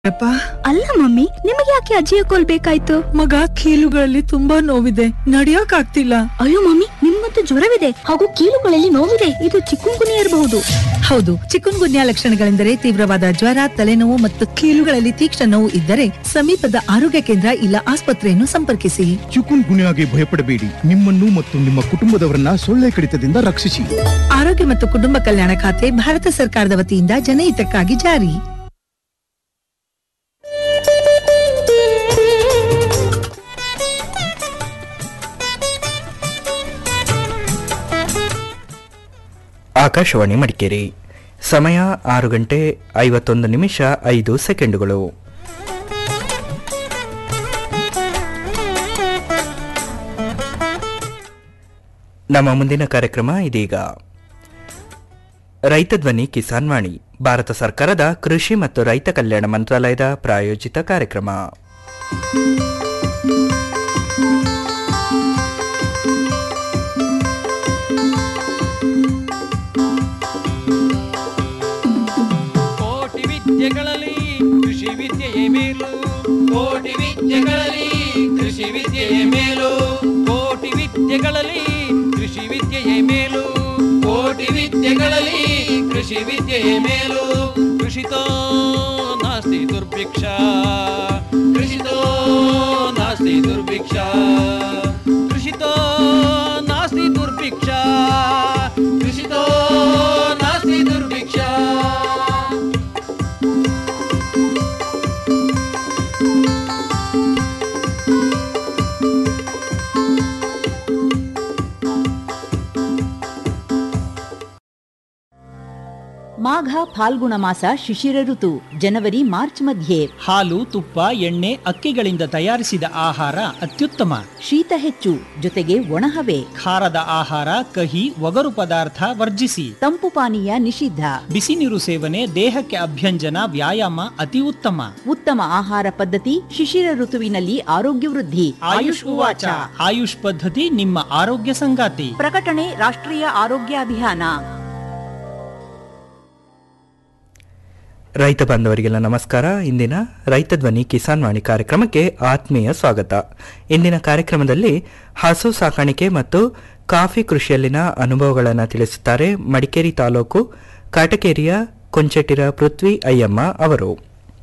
ಅಪ್ಪ ಅಲ್ಲ ಮಮ್ಮಿ ನಿಮಗೆ ಯಾಕೆ ಅಜ್ಜಿಯ ಕೋಲ್ ಬೇಕಾಯ್ತು ಮಗ ಕೀಲುಗಳಲ್ಲಿ ತುಂಬಾ ನೋವಿದೆ ನಡಿಯಕ್ ಆಗ್ತಿಲ್ಲ ಅಯ್ಯೋ ಮಮ್ಮಿ ನಿಮ್ಮಂತೂ ಜ್ವರವಿದೆ ಹಾಗೂ ಕೀಲುಗಳಲ್ಲಿ ನೋವಿದೆ ಇದು ಚಿಕ್ಕುಂಗುನಿ ಇರಬಹುದು ಹೌದು ಚಿಕುನ್ ಗುನ್ಯಾ ಲಕ್ಷಣಗಳೆಂದರೆ ತೀವ್ರವಾದ ಜ್ವರ ತಲೆನೋವು ಮತ್ತು ಕೀಲುಗಳಲ್ಲಿ ತೀಕ್ಷ್ಣ ನೋವು ಇದ್ದರೆ ಸಮೀಪದ ಆರೋಗ್ಯ ಕೇಂದ್ರ ಇಲ್ಲ ಆಸ್ಪತ್ರೆಯನ್ನು ಸಂಪರ್ಕಿಸಿ ಚಿಕುನ್ ಗುನ್ಯಾಗೆ ಭಯಪಡಬೇಡಿ ನಿಮ್ಮನ್ನು ಮತ್ತು ನಿಮ್ಮ ಕುಟುಂಬದವರನ್ನ ಸೊಳ್ಳೆ ಕಡಿತದಿಂದ ರಕ್ಷಿಸಿ ಆರೋಗ್ಯ ಮತ್ತು ಕುಟುಂಬ ಕಲ್ಯಾಣ ಖಾತೆ ಭಾರತ ಸರ್ಕಾರದ ವತಿಯಿಂದ ಜನಹಿತಕ್ಕಾಗಿ ಜಾರಿ ಆಕಾಶವಾಣಿ ಮಡಿಕೇರಿ ಸಮಯ ಆರು ಗಂಟೆ ಐವತ್ತೊಂದು ನಿಮಿಷ ಐದು ಸೆಕೆಂಡುಗಳು ನಮ್ಮ ಮುಂದಿನ ಕಾರ್ಯಕ್ರಮ ಇದೀಗ ರೈತ ಧ್ವನಿ ಕಿಸಾನ್ ವಾಣಿ ಭಾರತ ಸರ್ಕಾರದ ಕೃಷಿ ಮತ್ತು ರೈತ ಕಲ್ಯಾಣ ಮಂತ್ರಾಲಯದ ಪ್ರಾಯೋಜಿತ ಕಾರ್ಯಕ್ರಮ ಕೋಟಿ ವಿದ್ಯೆಗಳಲ್ಲಿ ಕೃಷಿ ವಿದ್ಯೆಯೇ ಮೇಲು ಕೋಟಿ ವಿದ್ಯೆಗಳಲ್ಲಿ ಕೃಷಿ ವಿದ್ಯೆಯೇ ಮೇಲು ಕೋಟಿ ವಿದ್ಯೆಗಳಲ್ಲಿ ಕೃಷಿ ವಿದ್ಯೆಯೇ ಮೇಲು ಕೋಟಿ ವಿದ್ಯೆಗಳಲ್ಲಿ ಕೃಷಿ ವಿದ್ಯೆಯೇ ಮೇಲು ಕೃಷಿತೋ ನಾಸ್ತಿ ದುರ್ಭಿಕ್ಷ ಕೃಷಿತೋ ನಾಸ್ತಿ ದುರ್ಭಿಕ್ಷ ಕೃಷಿತೋ ನಾಸ್ತಿ ದುರ್ಭಿಕ್ಷ ಕೃಷಿತೋ ನಾಸ್ತಿ ದುರ್ಭಿಕ್ಷ ಮಾಘ ಫಾಲ್ಗುಣ ಮಾಸ ಶಿಶಿರ ಋತು ಜನವರಿ ಮಾರ್ಚ್ ಮಧ್ಯೆ ಹಾಲು ತುಪ್ಪ ಎಣ್ಣೆ ಅಕ್ಕಿಗಳಿಂದ ತಯಾರಿಸಿದ ಆಹಾರ ಅತ್ಯುತ್ತಮ ಶೀತ ಹೆಚ್ಚು ಜೊತೆಗೆ ಒಣಹವೆ ಖಾರದ ಆಹಾರ ಕಹಿ ಒಗರು ಪದಾರ್ಥ ವರ್ಜಿಸಿ ತಂಪು ಪಾನೀಯ ನಿಷಿದ್ಧ ಬಿಸಿ ನೀರು ಸೇವನೆ ದೇಹಕ್ಕೆ ಅಭ್ಯಂಜನ ವ್ಯಾಯಾಮ ಅತಿ ಉತ್ತಮ ಉತ್ತಮ ಆಹಾರ ಪದ್ಧತಿ ಶಿಶಿರ ಋತುವಿನಲ್ಲಿ ಆರೋಗ್ಯ ವೃದ್ಧಿ ಆಯುಷ್ ಉವಾಚ ಆಯುಷ್ ಪದ್ಧತಿ ನಿಮ್ಮ ಆರೋಗ್ಯ ಸಂಗಾತಿ ಪ್ರಕಟಣೆ ರಾಷ್ಟ್ರೀಯ ಆರೋಗ್ಯ ಅಭಿಯಾನ ರೈತ ಬಾಂಧವರಿಗೆಲ್ಲ ನಮಸ್ಕಾರ ಇಂದಿನ ರೈತ ಧ್ವನಿ ಕಿಸಾನ್ ವಾಣಿ ಕಾರ್ಯಕ್ರಮಕ್ಕೆ ಆತ್ಮೀಯ ಸ್ವಾಗತ ಇಂದಿನ ಕಾರ್ಯಕ್ರಮದಲ್ಲಿ ಹಸು ಸಾಕಾಣಿಕೆ ಮತ್ತು ಕಾಫಿ ಕೃಷಿಯಲ್ಲಿನ ಅನುಭವಗಳನ್ನು ತಿಳಿಸುತ್ತಾರೆ ಮಡಿಕೇರಿ ತಾಲೂಕು ಕಾಟಕೇರಿಯ ಕೊಂಚಟಿರ ಪೃಥ್ವಿ ಅಯ್ಯಮ್ಮ ಅವರು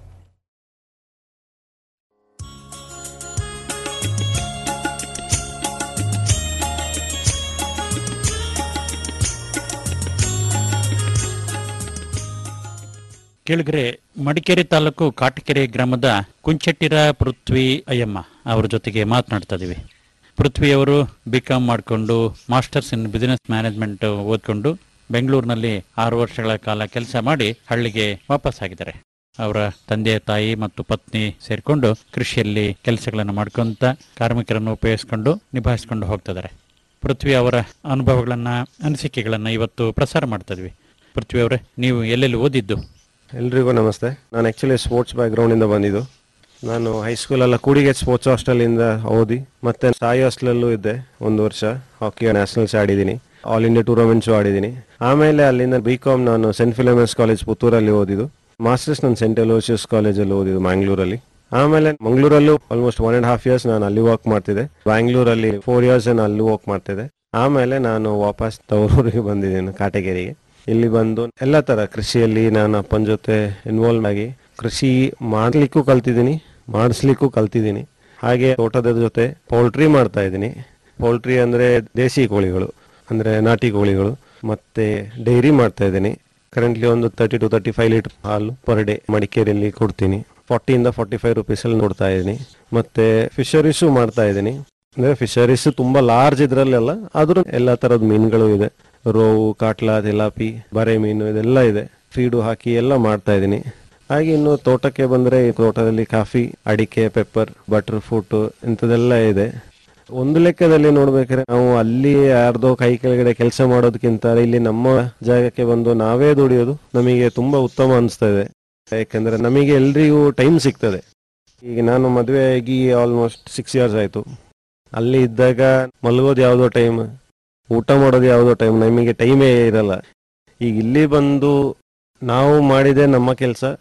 ಕೇಳಿದ್ರೆ ಮಡಿಕೇರಿ ತಾಲೂಕು ಕಾಟಕೆರೆ ಗ್ರಾಮದ ಕುಂಚಟ್ಟಿರ ಪೃಥ್ವಿ ಅಯ್ಯಮ್ಮ ಅವರ ಜೊತೆಗೆ ಮಾತನಾಡ್ತಾ ಇದೀವಿ ಪೃಥ್ವಿ ಅವರು ಬಿ ಕಾಮ್ ಮಾಡಿಕೊಂಡು ಮಾಸ್ಟರ್ಸ್ ಇನ್ ಬಿಸಿನೆಸ್ ಮ್ಯಾನೇಜ್ಮೆಂಟ್ ಓದ್ಕೊಂಡು ಬೆಂಗಳೂರಿನಲ್ಲಿ ಆರು ವರ್ಷಗಳ ಕಾಲ ಕೆಲಸ ಮಾಡಿ ಹಳ್ಳಿಗೆ ವಾಪಸ್ ಆಗಿದ್ದಾರೆ ಅವರ ತಂದೆ ತಾಯಿ ಮತ್ತು ಪತ್ನಿ ಸೇರಿಕೊಂಡು ಕೃಷಿಯಲ್ಲಿ ಕೆಲಸಗಳನ್ನು ಮಾಡ್ಕೊಂತ ಕಾರ್ಮಿಕರನ್ನು ಉಪಯೋಗಿಸ್ಕೊಂಡು ನಿಭಾಯಿಸ್ಕೊಂಡು ಹೋಗ್ತಿದ್ದಾರೆ ಪೃಥ್ವಿ ಅವರ ಅನುಭವಗಳನ್ನ ಅನಿಸಿಕೆಗಳನ್ನ ಇವತ್ತು ಪ್ರಸಾರ ಮಾಡ್ತಾ ಇದ್ವಿ ಪೃಥ್ವಿ ಅವರೇ ನೀವು ಎಲ್ಲೆಲ್ಲಿ ಓದಿದ್ದು ಎಲ್ರಿಗೂ ನಮಸ್ತೆ ನಾನು ಆ್ಯಕ್ಚುಲಿ ಸ್ಪೋರ್ಟ್ಸ್ ಬ್ಯಾಕ್ಗ್ರೌಂಡಿಂದ ಬಂದಿದ್ದು ನಾನು ಹೈಸ್ಕೂಲೆಲ್ಲ ಕೂಡಿಗೆ ಸ್ಪೋರ್ಟ್ಸ್ ಹಾಸ್ಟೆಲಿಂದ ಓದಿ ಮತ್ತೆ ಸಾಯಿ ಹಾಸ್ಟೆಲಲ್ಲೂ ಇದ್ದೆ ಒಂದು ವರ್ಷ ಹಾಕಿ ನ್ಯಾಷನಲ್ಸ್ ಆಡಿದ್ದೀನಿ ಆಲ್ ಇಂಡಿಯಾ ಟೂರ್ನಮೆಂಟ್ಸು ಆಡಿದ್ದೀನಿ ಆಮೇಲೆ ಅಲ್ಲಿಂದ ಬಿ ಕಾಮ್ ನಾನು ಸೆಂಟ್ ಫಿಲಮೆನ್ಸ್ ಕಾಲೇಜ್ ಪುತ್ತೂರಲ್ಲಿ ಓದಿದ್ದು ಮಾಸ್ಟರ್ಸ್ ನಾನು ಸೆಂಟ್ ಎಲೋಸಿಯಸ್ ಕಾಲೇಜಲ್ಲಿ ಓದಿದ್ದು ಮ್ಯಾಂಗ್ಳೂರಲ್ಲಿ ಆಮೇಲೆ ಮಂಗಳೂರಲ್ಲೂ almost one and half years ನಾನು ಅಲ್ಲಿ ವರ್ಕ್ ಮಾಡ್ತಿದ್ದೆ ಬ್ಯಾಂಗ್ಳೂರಲ್ಲಿ ಫೋರ್ ಇಯರ್ಸ್ ನಾನು ಅಲ್ಲಿ ವರ್ಕ್ ಮಾಡ್ತಿದ್ದೆ ಆಮೇಲೆ ನಾನು ವಾಪಸ್ ತವರೂರಿಗೆ ಬಂದಿದ್ದೀನಿ ಕಾಟಗೇರಿಗೆ ಇಲ್ಲಿ ಬಂದು ಎಲ್ಲ ತರ ಕೃಷಿಯಲ್ಲಿ ನಾನು ಅಪ್ಪನ ಜೊತೆ ಇನ್ವಾಲ್ವ್ ಆಗಿ ಕೃಷಿ ಮಾಡ್ಲಿಕ್ಕೂ ಕಲ್ತಿದ್ದೀನಿ ಮಾಡಿಸ್ಲಿಕ್ಕೂ ಕಲ್ತಿದ್ದೀನಿ ಹಾಗೆ ತೋಟದ ಜೊತೆ ಪೌಲ್ಟ್ರಿ ಮಾಡ್ತಾ ಇದ್ದೀನಿ ಪೌಲ್ಟ್ರಿ ಅಂದ್ರೆ ದೇಸಿ ಕೋಳಿಗಳು ಅಂದ್ರೆ ನಾಟಿ ಕೋಳಿಗಳು ಮತ್ತೆ ಡೈರಿ ಮಾಡ್ತಾ ಇದ್ದೀನಿ ಕರೆಂಟ್ಲಿ ಒಂದು thirty two thirty five litre ಹಾಲು ಪರ್ ಡೇ ಮಡಿಕೇರಿಯಲ್ಲಿ ಕೊಡ್ತೀನಿ ಫಾರ್ಟಿಯಿಂದ ಫಾರ್ಟಿ ಫೈವ್ ರುಪೀಸ್ ಅಲ್ಲಿ ನೋಡ್ತಾ ಇದ್ದೀನಿ ಮತ್ತೆ ಫಿಶರೀಸು ಮಾಡ್ತಾ ಇದ್ದೀನಿ ಅಂದ್ರೆ ಫಿಶರೀಸ್ ತುಂಬಾ ಲಾರ್ಜ್ ಇದ್ರಲ್ಲೆಲ್ಲ ಆದ್ರೂ ಎಲ್ಲಾ ತರದ ಮೀನುಗಳು ಇದೆ ರೋವು ಕಾಟ್ಲಾ ತಿಲಾಪಿ ಬರೆ ಮೀನು ಇದೆಲ್ಲ ಇದೆ ಫೀಡು ಹಾಕಿ ಎಲ್ಲ ಮಾಡ್ತಾ ಇದ್ದೀನಿ ಹಾಗೆ ಇನ್ನು ತೋಟಕ್ಕೆ ಬಂದ್ರೆ ಈ ತೋಟದಲ್ಲಿ ಕಾಫಿ ಅಡಿಕೆ ಪೆಪ್ಪರ್ ಬಟರ್ ಫ್ರೂಟ್ ಇಂಥದೆಲ್ಲ ಇದೆ ಒಂದು ಲೆಕ್ಕದಲ್ಲಿ ನೋಡ್ಬೇಕಾದ್ರೆ ನಾವು ಅಲ್ಲಿ ಯಾರ್ದೋ ಕೈ ಕೆಳಗಡೆ ಕೆಲಸ ಮಾಡೋದಕ್ಕಿಂತ ಇಲ್ಲಿ ನಮ್ಮ ಜಾಗಕ್ಕೆ ಬಂದು ನಾವೇ ದುಡಿಯೋದು ನಮಗೆ ತುಂಬಾ ಉತ್ತಮ ಅನಿಸ್ತಾ ಇದೆ ಯಾಕಂದ್ರೆ ನಮಗೆ ಎಲ್ರಿಗೂ ಟೈಮ್ ಸಿಗ್ತದೆ ಈಗ ನಾನು ಮದುವೆ ಆಗಿ ಆಲ್ಮೋಸ್ಟ್ ಸಿಕ್ಸ್ ಇಯರ್ಸ್ ಆಯ್ತು ಅಲ್ಲಿ ಇದ್ದಾಗ ಮಲಗೋದು ಯಾವುದೋ ಟೈಮ್ ಊಟ ಮಾಡೋದು ಯಾವುದೋ ಟೈಮ್ ನಮಗೆ ಟೈಮೇ ಇರಲ್ಲ ಈಗ ಇಲ್ಲಿ ಬಂದು ನಾವು ಮಾಡಿದೆ ನಮ್ಮ ಕೆಲಸ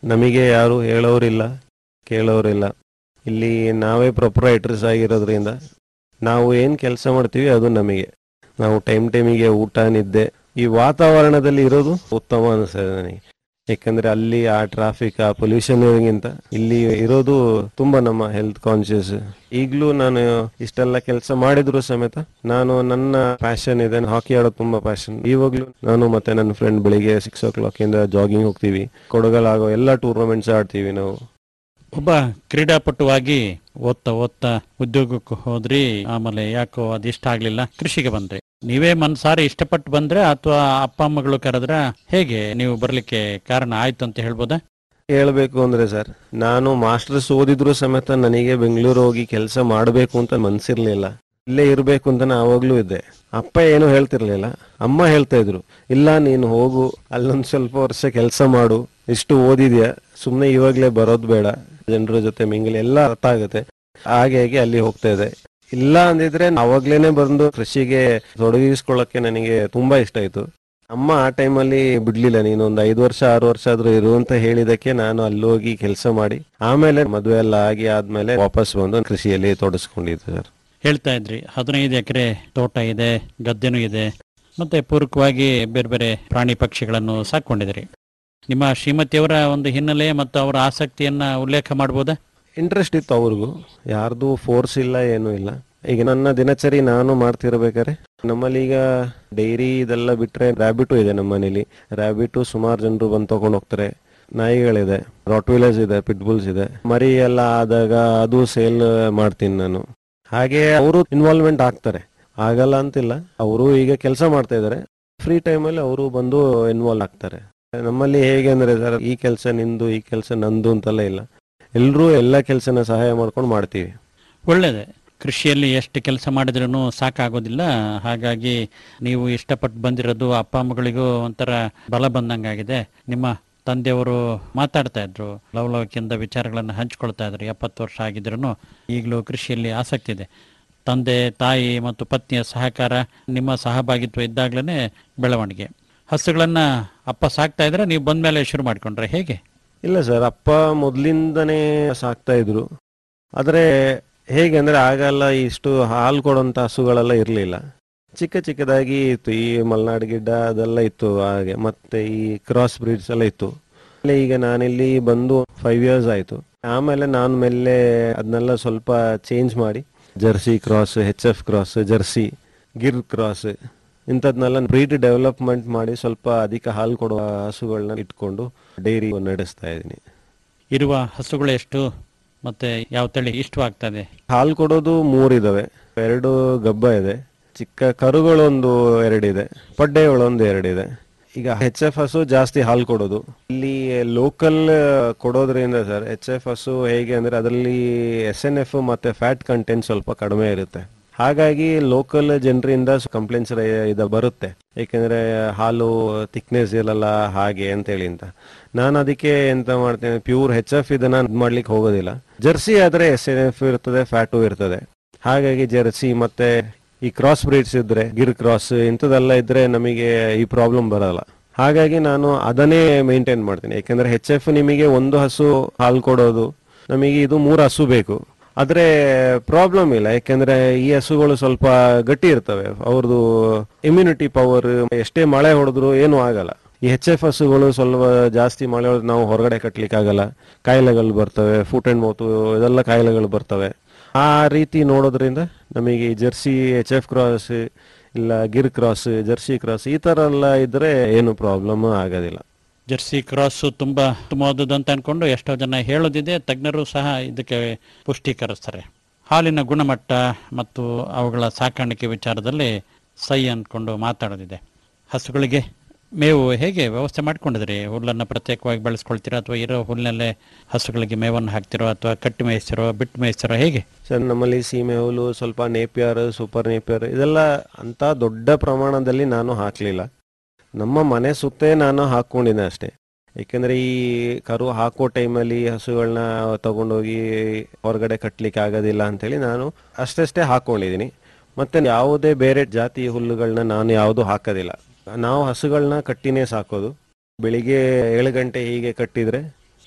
ನಮಗೆ ಯಾರು ಹೇಳೋರಿಲ್ಲ ಕೇಳೋರಿಲ್ಲ ಇಲ್ಲಿ ನಾವೇ ಪ್ರೊಪ್ರೈಟರ್ಸ್ ಆಗಿರೋದ್ರಿಂದ ನಾವು ಏನು ಕೆಲಸ ಮಾಡ್ತೀವಿ ಅದು ನಮಗೆ ನಾವು ಟೈಮ್ ಟೈಮಿಗೆ ಊಟ ನಿದ್ದೆ ಈ ವಾತಾವರಣದಲ್ಲಿ ಇರೋದು ಉತ್ತಮ ಅನಿಸ್ತದೆ ನನಗೆ ಯಾಕಂದ್ರೆ ಅಲ್ಲಿ ಆ ಟ್ರಾಫಿಕ್ ಆ ಪೊಲ್ಯೂಷನ್ಗಿಂತ ಇಲ್ಲಿ ಇರೋದು ತುಂಬಾ ನಮ್ಮ ಹೆಲ್ತ್ ಕಾನ್ಶಿಯಸ್ ಈಗಲೂ ನಾನು ಇಷ್ಟೆಲ್ಲ ಕೆಲಸ ಮಾಡಿದ್ರು ಸಮೇತ ನಾನು ನನ್ನ ಪ್ಯಾಷನ್ ಇದೆ ಹಾಕಿ ಆಡೋದು ತುಂಬಾ ಪ್ಯಾಷನ್ ಇವಾಗ್ಲೂ ನಾನು ಮತ್ತೆ ನನ್ನ ಫ್ರೆಂಡ್ ಬೆಳಿಗ್ಗೆ ಸಿಕ್ಸ್ ಓ ಕ್ಲಾಕ್ ಇಂದ ಜಾಗಿಂಗ್ ಹೋಗ್ತೀವಿ ಕೊಡಗಲಾಗೋ ಎಲ್ಲ ಟೂರ್ನಮೆಂಟ್ಸ್ ಆಡ್ತೀವಿ ನಾವು ಒಬ್ಬ ಕ್ರೀಡಾಪಟುವಾಗಿ ಓದ್ತಾ ಓದ್ತಾ ಉದ್ಯೋಗಕ್ಕೆ ಹೋದ್ರಿ ಆಮೇಲೆ ಯಾಕೋ ಅದು ಇಷ್ಟ ಆಗ್ಲಿಲ್ಲ ಕೃಷಿಗೆ ಬಂದ್ರಿ ನೀವೇ ಮನ್ಸಾರಿ ಇಷ್ಟಪಟ್ಟು ಬಂದ್ರೆ ಅಥವಾ ಅಪ್ಪ ಅಮ್ಮಗಳು ಕರೆದ್ರ ಹೇಗೆ ನೀವು ಬರ್ಲಿಕ್ಕೆ ಕಾರಣ ಆಯ್ತು ಅಂತ ಹೇಳ್ಬೋದಾ ಹೇಳ್ಬೇಕು ಅಂದ್ರೆ ಸರ್ ನಾನು ಮಾಸ್ಟರ್ಸ್ ಓದಿದ್ರು ಸಮೇತ ನನಗೆ ಬೆಂಗಳೂರು ಹೋಗಿ ಕೆಲಸ ಮಾಡಬೇಕು ಅಂತ ಮನ್ಸಿರ್ಲಿಲ್ಲ ಇಲ್ಲೇ ಇರಬೇಕು ಅಂತ ನಾ ಅವಾಗ್ಲೂ ಇದ್ದೆ ಅಪ್ಪ ಏನು ಹೇಳ್ತಿರ್ಲಿಲ್ಲ ಅಮ್ಮ ಹೇಳ್ತಾ ಇದ್ರು ಇಲ್ಲ ನೀನು ಹೋಗು ಅಲ್ಲೊಂದ್ ಸ್ವಲ್ಪ ವರ್ಷ ಕೆಲಸ ಮಾಡು ಇಷ್ಟು ಓದಿದ್ಯಾ ಸುಮ್ಮನೆ ಇವಾಗ್ಲೇ ಬರೋದು ಬೇಡ ಜನರ ಜೊತೆ ಮಿಂಗಲ್ ಎಲ್ಲ ಅರ್ಥ ಆಗುತ್ತೆ ಹಾಗೆ ಹಾಗೆ ಅಲ್ಲಿ ಹೋಗ್ತಾ ಇದೆ ಇಲ್ಲ ಅಂದಿದ್ರೆ ಅವಾಗ್ಲೇನೆ ಬಂದು ಕೃಷಿಗೆ ತೊಡಗಿಸ್ಕೊಳ್ಳಕ್ಕೆ ನನಗೆ ತುಂಬಾ ಇಷ್ಟ ಆಯ್ತು ಅಮ್ಮ ಆ ಟೈಮಲ್ಲಿ ಬಿಡ್ಲಿಲ್ಲ ನೀನು ಒಂದು ಐದು ವರ್ಷ ಆರು ವರ್ಷ ಆದ್ರೂ ಇರು ಅಂತ ಹೇಳಿದಕ್ಕೆ ನಾನು ಅಲ್ಲಿ ಹೋಗಿ ಕೆಲಸ ಮಾಡಿ ಆಮೇಲೆ ಮದುವೆ ಎಲ್ಲ ಆಗಿ ಆದ್ಮೇಲೆ ವಾಪಸ್ ಬಂದು ಕೃಷಿಯಲ್ಲಿ ತೊಡಸ್ಕೊಂಡಿದ್ದೆ ಸರ್ ಹೇಳ್ತಾ ಇದ್ರಿ ಹದಿನೈದು ಎಕರೆ ತೋಟ ಇದೆ ಗದ್ದೆನೂ ಇದೆ ಮತ್ತೆ ಪೂರಕವಾಗಿ ಬೇರೆ ಬೇರೆ ಪ್ರಾಣಿ ಪಕ್ಷಿಗಳನ್ನು ಸಾಕೊಂಡಿದ್ರಿ ನಿಮ್ಮ ಶ್ರೀಮತಿಯವರ ಒಂದು ಹಿನ್ನೆಲೆ ಮತ್ತು ಅವರ ಆಸಕ್ತಿಯನ್ನ ಉಲ್ಲೇಖ ಮಾಡ್ಬೋದಾ ಇಂಟ್ರೆಸ್ಟ್ ಇತ್ತು ಅವ್ರಿಗೂ ಯಾರ್ದು ಫೋರ್ಸ್ ಇಲ್ಲ ಏನೂ ಇಲ್ಲ ಈಗ ನನ್ನ ದಿನಚರಿ ನಾನು ಮಾಡ್ತಿರ್ಬೇಕಾದ್ರೆ ನಮ್ಮಲ್ಲಿ ಈಗ ಡೈರಿ ಇದೆಲ್ಲ ಬಿಟ್ರೆ ರ್ಯಾಬಿಟು ಇದೆ ನಮ್ಮ ಮನೇಲಿ ರ್ಯಾಬಿಟು ಸುಮಾರು ಜನರು ಬಂದು ತಗೊಂಡು ಹೋಗ್ತಾರೆ ನಾಯಿಗಳಿದೆ ರಾಟ್ವಿಲರ್ಸ್ ಇದೆ ಪಿಟ್ಬುಲ್ಸ್ ಇದೆ ಮರಿ ಎಲ್ಲ ಆದಾಗ ಅದು ಸೇಲ್ ಮಾಡ್ತೀನಿ ನಾನು ಹಾಗೆ ಅವರು ಇನ್ವಾಲ್ವ್ಮೆಂಟ್ ಆಗ್ತಾರೆ ಆಗಲ್ಲ ಅಂತಿಲ್ಲ ಅವರು ಈಗ ಕೆಲಸ ಮಾಡ್ತಾ ಇದ್ದಾರೆ ಫ್ರೀ ಟೈಮಲ್ಲಿ ಅವರು ಬಂದು ಇನ್ವಾಲ್ವ್ ಆಗ್ತಾರೆ ನಮ್ಮಲ್ಲಿ ಹೇಗೆ ಅಂದ್ರೆ ಸರ್ ಈ ಕೆಲಸ ನಿಂದು ಈ ಕೆಲಸ ನಂದು ಅಂತೆಲ್ಲ ಇಲ್ಲ ಎಲ್ಲರೂ ಎಲ್ಲ ಕೆಲಸನ ಸಹಾಯ ಮಾಡ್ಕೊಂಡು ಮಾಡ್ತೀವಿ ಒಳ್ಳೇದೆ ಕೃಷಿಯಲ್ಲಿ ಎಷ್ಟು ಕೆಲಸ ಮಾಡಿದ್ರೂ ಸಾಕಾಗೋದಿಲ್ಲ ಹಾಗಾಗಿ ನೀವು ಇಷ್ಟಪಟ್ಟು ಬಂದಿರೋದು ಅಪ್ಪ ಅಮ್ಮಗಳಿಗೂ ಒಂಥರ ಬಲ ಬಂದಂಗಾಗಿದೆ ನಿಮ್ಮ ತಂದೆಯವರು ಮಾತಾಡ್ತಾ ಇದ್ರು ಲವಲವಿಕೆಯಿಂದ ವಿಚಾರಗಳನ್ನು ಹಂಚ್ಕೊಳ್ತಾ ಇದ್ರು ಎಪ್ಪತ್ತು ವರ್ಷ ಆಗಿದ್ರು ಈಗಲೂ ಕೃಷಿಯಲ್ಲಿ ಆಸಕ್ತಿ ಇದೆ ತಂದೆ ತಾಯಿ ಮತ್ತು ಪತ್ನಿಯ ಸಹಕಾರ ನಿಮ್ಮ ಸಹಭಾಗಿತ್ವ ಇದ್ದಾಗ್ಲೇ ಬೆಳವಣಿಗೆ ಹಸುಗಳನ್ನ ಅಪ್ಪ ಸಾಕ್ತಾ ಇದ್ರೆ ನೀವು ಬಂದ್ಮೇಲೆ ಶುರು ಮಾಡ್ಕೊಂಡ್ರೆ ಹೇಗೆ ಇಲ್ಲ ಸರ್ ಅಪ್ಪ ಮೊದ್ಲಿಂದನೇ ಸಾಕ್ತಾ ಇದ್ರು ಆದ್ರೆ ಹೇಗೆ ಅಂದ್ರೆ ಆಗೆಲ್ಲ ಇಷ್ಟು ಹಾಲು ಕೊಡುವಂತ ಹಸುಗಳೆಲ್ಲ ಇರ್ಲಿಲ್ಲ ಚಿಕ್ಕ ಚಿಕ್ಕದಾಗಿ ಇತ್ತು ಈ ಮಲ್ನಾಡ್ ಗಿಡ್ಡ ಅದೆಲ್ಲ ಇತ್ತು ಹಾಗೆ ಮತ್ತೆ ಈ ಕ್ರಾಸ್ ಬ್ರೀಡ್ಸ್ ಎಲ್ಲ ಇತ್ತು ಆಮೇಲೆ ಈಗ ನಾನಿಲ್ಲಿ ಬಂದು ಫೈವ್ ಇಯರ್ಸ್ ಆಯ್ತು ಆಮೇಲೆ ನಾನು ಮೇಲೆ ಅದನ್ನೆಲ್ಲ ಸ್ವಲ್ಪ ಚೇಂಜ್ ಮಾಡಿ Jersey cross H F cross Jersey Gir cross ಇಂಥದ್ನೆಲ್ಲ ಬ್ರೀಡ್ ಡೆವಲಪ್ಮೆಂಟ್ ಮಾಡಿ ಸ್ವಲ್ಪ ಅಧಿಕ ಹಾಲು ಕೊಡುವ ಹಸುಗಳನ್ನ ಇಟ್ಕೊಂಡು ಡೈರಿ ನಡೆಸ್ತಾ ಇದ್ದೀನಿ ಇರುವ ಹಸುಗಳು ಎಷ್ಟು ಮತ್ತೆ ಯಾವ ತಳಿ ಇಷ್ಟವಾಗ್ತದೆ ಹಾಲು ಕೊಡೋದು ಮೂರಿದಾವೆ ಎರಡು ಗಬ್ಬ ಇದೆ ಚಿಕ್ಕ ಕರುಗಳೊಂದು ಎರಡಿದೆ ಪಡ್ಡೆಗಳೊಂದು ಎರಡಿದೆ ಈಗ ಎಚ್ ಎಫ್ ಹಸು ಜಾಸ್ತಿ ಹಾಲು ಕೊಡೋದು ಇಲ್ಲಿ ಲೋಕಲ್ ಕೊಡೋದ್ರಿಂದ ಸರ್ ಎಚ್ ಎಫ್ ಹಸು ಹೇಗೆ ಅಂದ್ರೆ ಅದರಲ್ಲಿ ಎಸ್ ಎನ್ ಎಫ್ ಮತ್ತೆ ಫ್ಯಾಟ್ ಕಂಟೆಂಟ್ ಸ್ವಲ್ಪ ಕಡಿಮೆ ಇರುತ್ತೆ ಹಾಗಾಗಿ ಲೋಕಲ್ ಜನರಿಂದ ಕಂಪ್ಲೇಂಟ್ಸ್ ಇದು ಬರುತ್ತೆ ಏಕೆಂದ್ರೆ ಹಾಲು ಥಿಕ್ನೆಸ್ ಇರಲ್ಲ ಹಾಗೆ ಅಂತೇಳಿ ಅಂತ ನಾನು ಅದಕ್ಕೆ ಎಂತ ಮಾಡ್ತೇನೆ ಪ್ಯೂರ್ ಹೆಚ್ ಎಫ್ ಇದನ್ನ ಇದ್ ಮಾಡ್ಲಿಕ್ಕೆ ಹೋಗೋದಿಲ್ಲ ಜರ್ಸಿ ಆದ್ರೆ ಎಸ್ ಎನ್ ಎಫ್ ಇರ್ತದೆ ಫ್ಯಾಟು ಇರ್ತದೆ ಹಾಗಾಗಿ ಜರ್ಸಿ ಮತ್ತೆ ಈ ಕ್ರಾಸ್ ಬ್ರೀಡ್ಸ್ ಇದ್ರೆ ಗಿರ್ ಕ್ರಾಸ್ ಇಂಥದೆಲ್ಲ ಇದ್ರೆ ನಮಗೆ ಈ ಪ್ರಾಬ್ಲಮ್ ಬರಲ್ಲ ಹಾಗಾಗಿ ನಾನು ಅದನ್ನೇ ಮೇಂಟೈನ್ ಮಾಡ್ತೀನಿ ಯಾಕಂದ್ರೆ ಹೆಚ್ ಎಫ್ ನಿಮಗೆ ಒಂದು ಹಸು ಹಾಲು ಕೊಡೋದು ನಮಗೆ ಇದು ಮೂರು ಹಸು ಬೇಕು ಆದ್ರೆ ಪ್ರಾಬ್ಲಮ್ ಇಲ್ಲ ಯಾಕಂದ್ರೆ ಈ ಹಸುಗಳು ಸ್ವಲ್ಪ ಗಟ್ಟಿ ಇರ್ತವೆ ಅವ್ರದ್ದು ಇಮ್ಯುನಿಟಿ ಪವರ್ ಎಷ್ಟೇ ಮಳೆ ಹೊಡೆದ್ರು ಏನು ಆಗಲ್ಲ ಈ ಹೆಚ್ ಎಫ್ ಹಸುಗಳು ಸ್ವಲ್ಪ ಜಾಸ್ತಿ ಮಳೆ ಹೊಡೆದ್ರೆ ನಾವು ಹೊರಗಡೆ ಕಟ್ಲಿಕ್ಕೆ ಆಗಲ್ಲ ಕಾಯಿಲೆಗಳು ಬರ್ತವೆ ಫುಟ್ ಅಂಡ್ ಮೌತ್ ಇದೆಲ್ಲ ಕಾಯಿಲೆಗಳು ಬರ್ತವೆ ಆ ರೀತಿ ನೋಡೋದ್ರಿಂದ ನಮಗೆ ಈ ಜರ್ಸಿ ಎಚ್ ಎಫ್ ಕ್ರಾಸ್ ಇಲ್ಲ ಗಿರ್ ಕ್ರಾಸ್ ಜರ್ಸಿ ಕ್ರಾಸ್ ಈ ತರ ಎಲ್ಲ ಇದ್ರೆ ಏನು ಪ್ರಾಬ್ಲಮ್ ಆಗೋದಿಲ್ಲ ಜರ್ಸಿ ಕ್ರಾಸ್ ತುಂಬಾ ಉತ್ತಮವಾದದ್ದು ಅಂತ ಅನ್ಕೊಂಡು ಎಷ್ಟೋ ಜನ ಹೇಳೋದಿದೆ ತಜ್ಞರು ಸಹ ಇದಕ್ಕೆ ಪುಷ್ಟೀಕರಿಸ್ತಾರೆ ಹಾಲಿನ ಗುಣಮಟ್ಟ ಮತ್ತು ಅವುಗಳ ಸಾಕಾಣಿಕೆ ವಿಚಾರದಲ್ಲಿ ಸೈ ಅಂದ್ಕೊಂಡು ಮಾತಾಡೋದಿದೆ ಹಸುಗಳಿಗೆ ಮೇವು ಹೇಗೆ ವ್ಯವಸ್ಥೆ ಮಾಡ್ಕೊಂಡಿದ್ರಿ ಹುಲ್ಲನ್ನು ಪ್ರತ್ಯೇಕವಾಗಿ ಬೆಳೆಸ್ಕೊಳ್ತೀರಾ ಅಥವಾ ಇರೋ ಹುಲ್ಲಲ್ಲೇ ಹಸುಗಳಿಗೆ ಮೇವನ್ನು ಹಾಕ್ತಿರೋ ಅಥವಾ ಕಟ್ಟಿ ಮೇಯಿಸ್ತಿರೋ ಬಿಟ್ಟು ಮೇಯಿಸ್ತಿರೋ ಹೇಗೆ ಸರ್ ನಮ್ಮಲ್ಲಿ ಸೀಮೆ ಹುಲ್ಲು ಸ್ವಲ್ಪ ನೇಪಿಯರ್ ಸೂಪರ್ ನೇಪಿಯರ್ ಇದೆಲ್ಲ ಅಂತ ದೊಡ್ಡ ಪ್ರಮಾಣದಲ್ಲಿ ನಾನು ಹಾಕಲಿಲ್ಲ ನಮ್ಮ ಮನೆ ಸುತ್ತೇ ನಾನು ಹಾಕ್ಕೊಂಡಿದ್ದೆ ಅಷ್ಟೇ ಏಕೆಂದರೆ ಈ ಕರು ಹಾಕೋ ಟೈಮಲ್ಲಿ ಹಸುಗಳನ್ನ ತಗೊಂಡೋಗಿ ಹೊರಗಡೆ ಕಟ್ಟಲಿಕ್ಕೆ ಆಗೋದಿಲ್ಲ ಅಂತೇಳಿ ನಾನು ಅಷ್ಟಷ್ಟೇ ಹಾಕ್ಕೊಂಡಿದ್ದೀನಿ ಮತ್ತೆ ಯಾವುದೇ ಬೇರೆ ಜಾತಿ ಹುಲ್ಲುಗಳನ್ನ ನಾನು ಯಾವುದು ಹಾಕೋದಿಲ್ಲ ನಾವು ಹಸುಗಳನ್ನ ಕಟ್ಟಿನೇ ಸಾಕೋದು ಬೆಳಿಗ್ಗೆ ಏಳು ಗಂಟೆ ಹೀಗೆ ಕಟ್ಟಿದ್ರೆ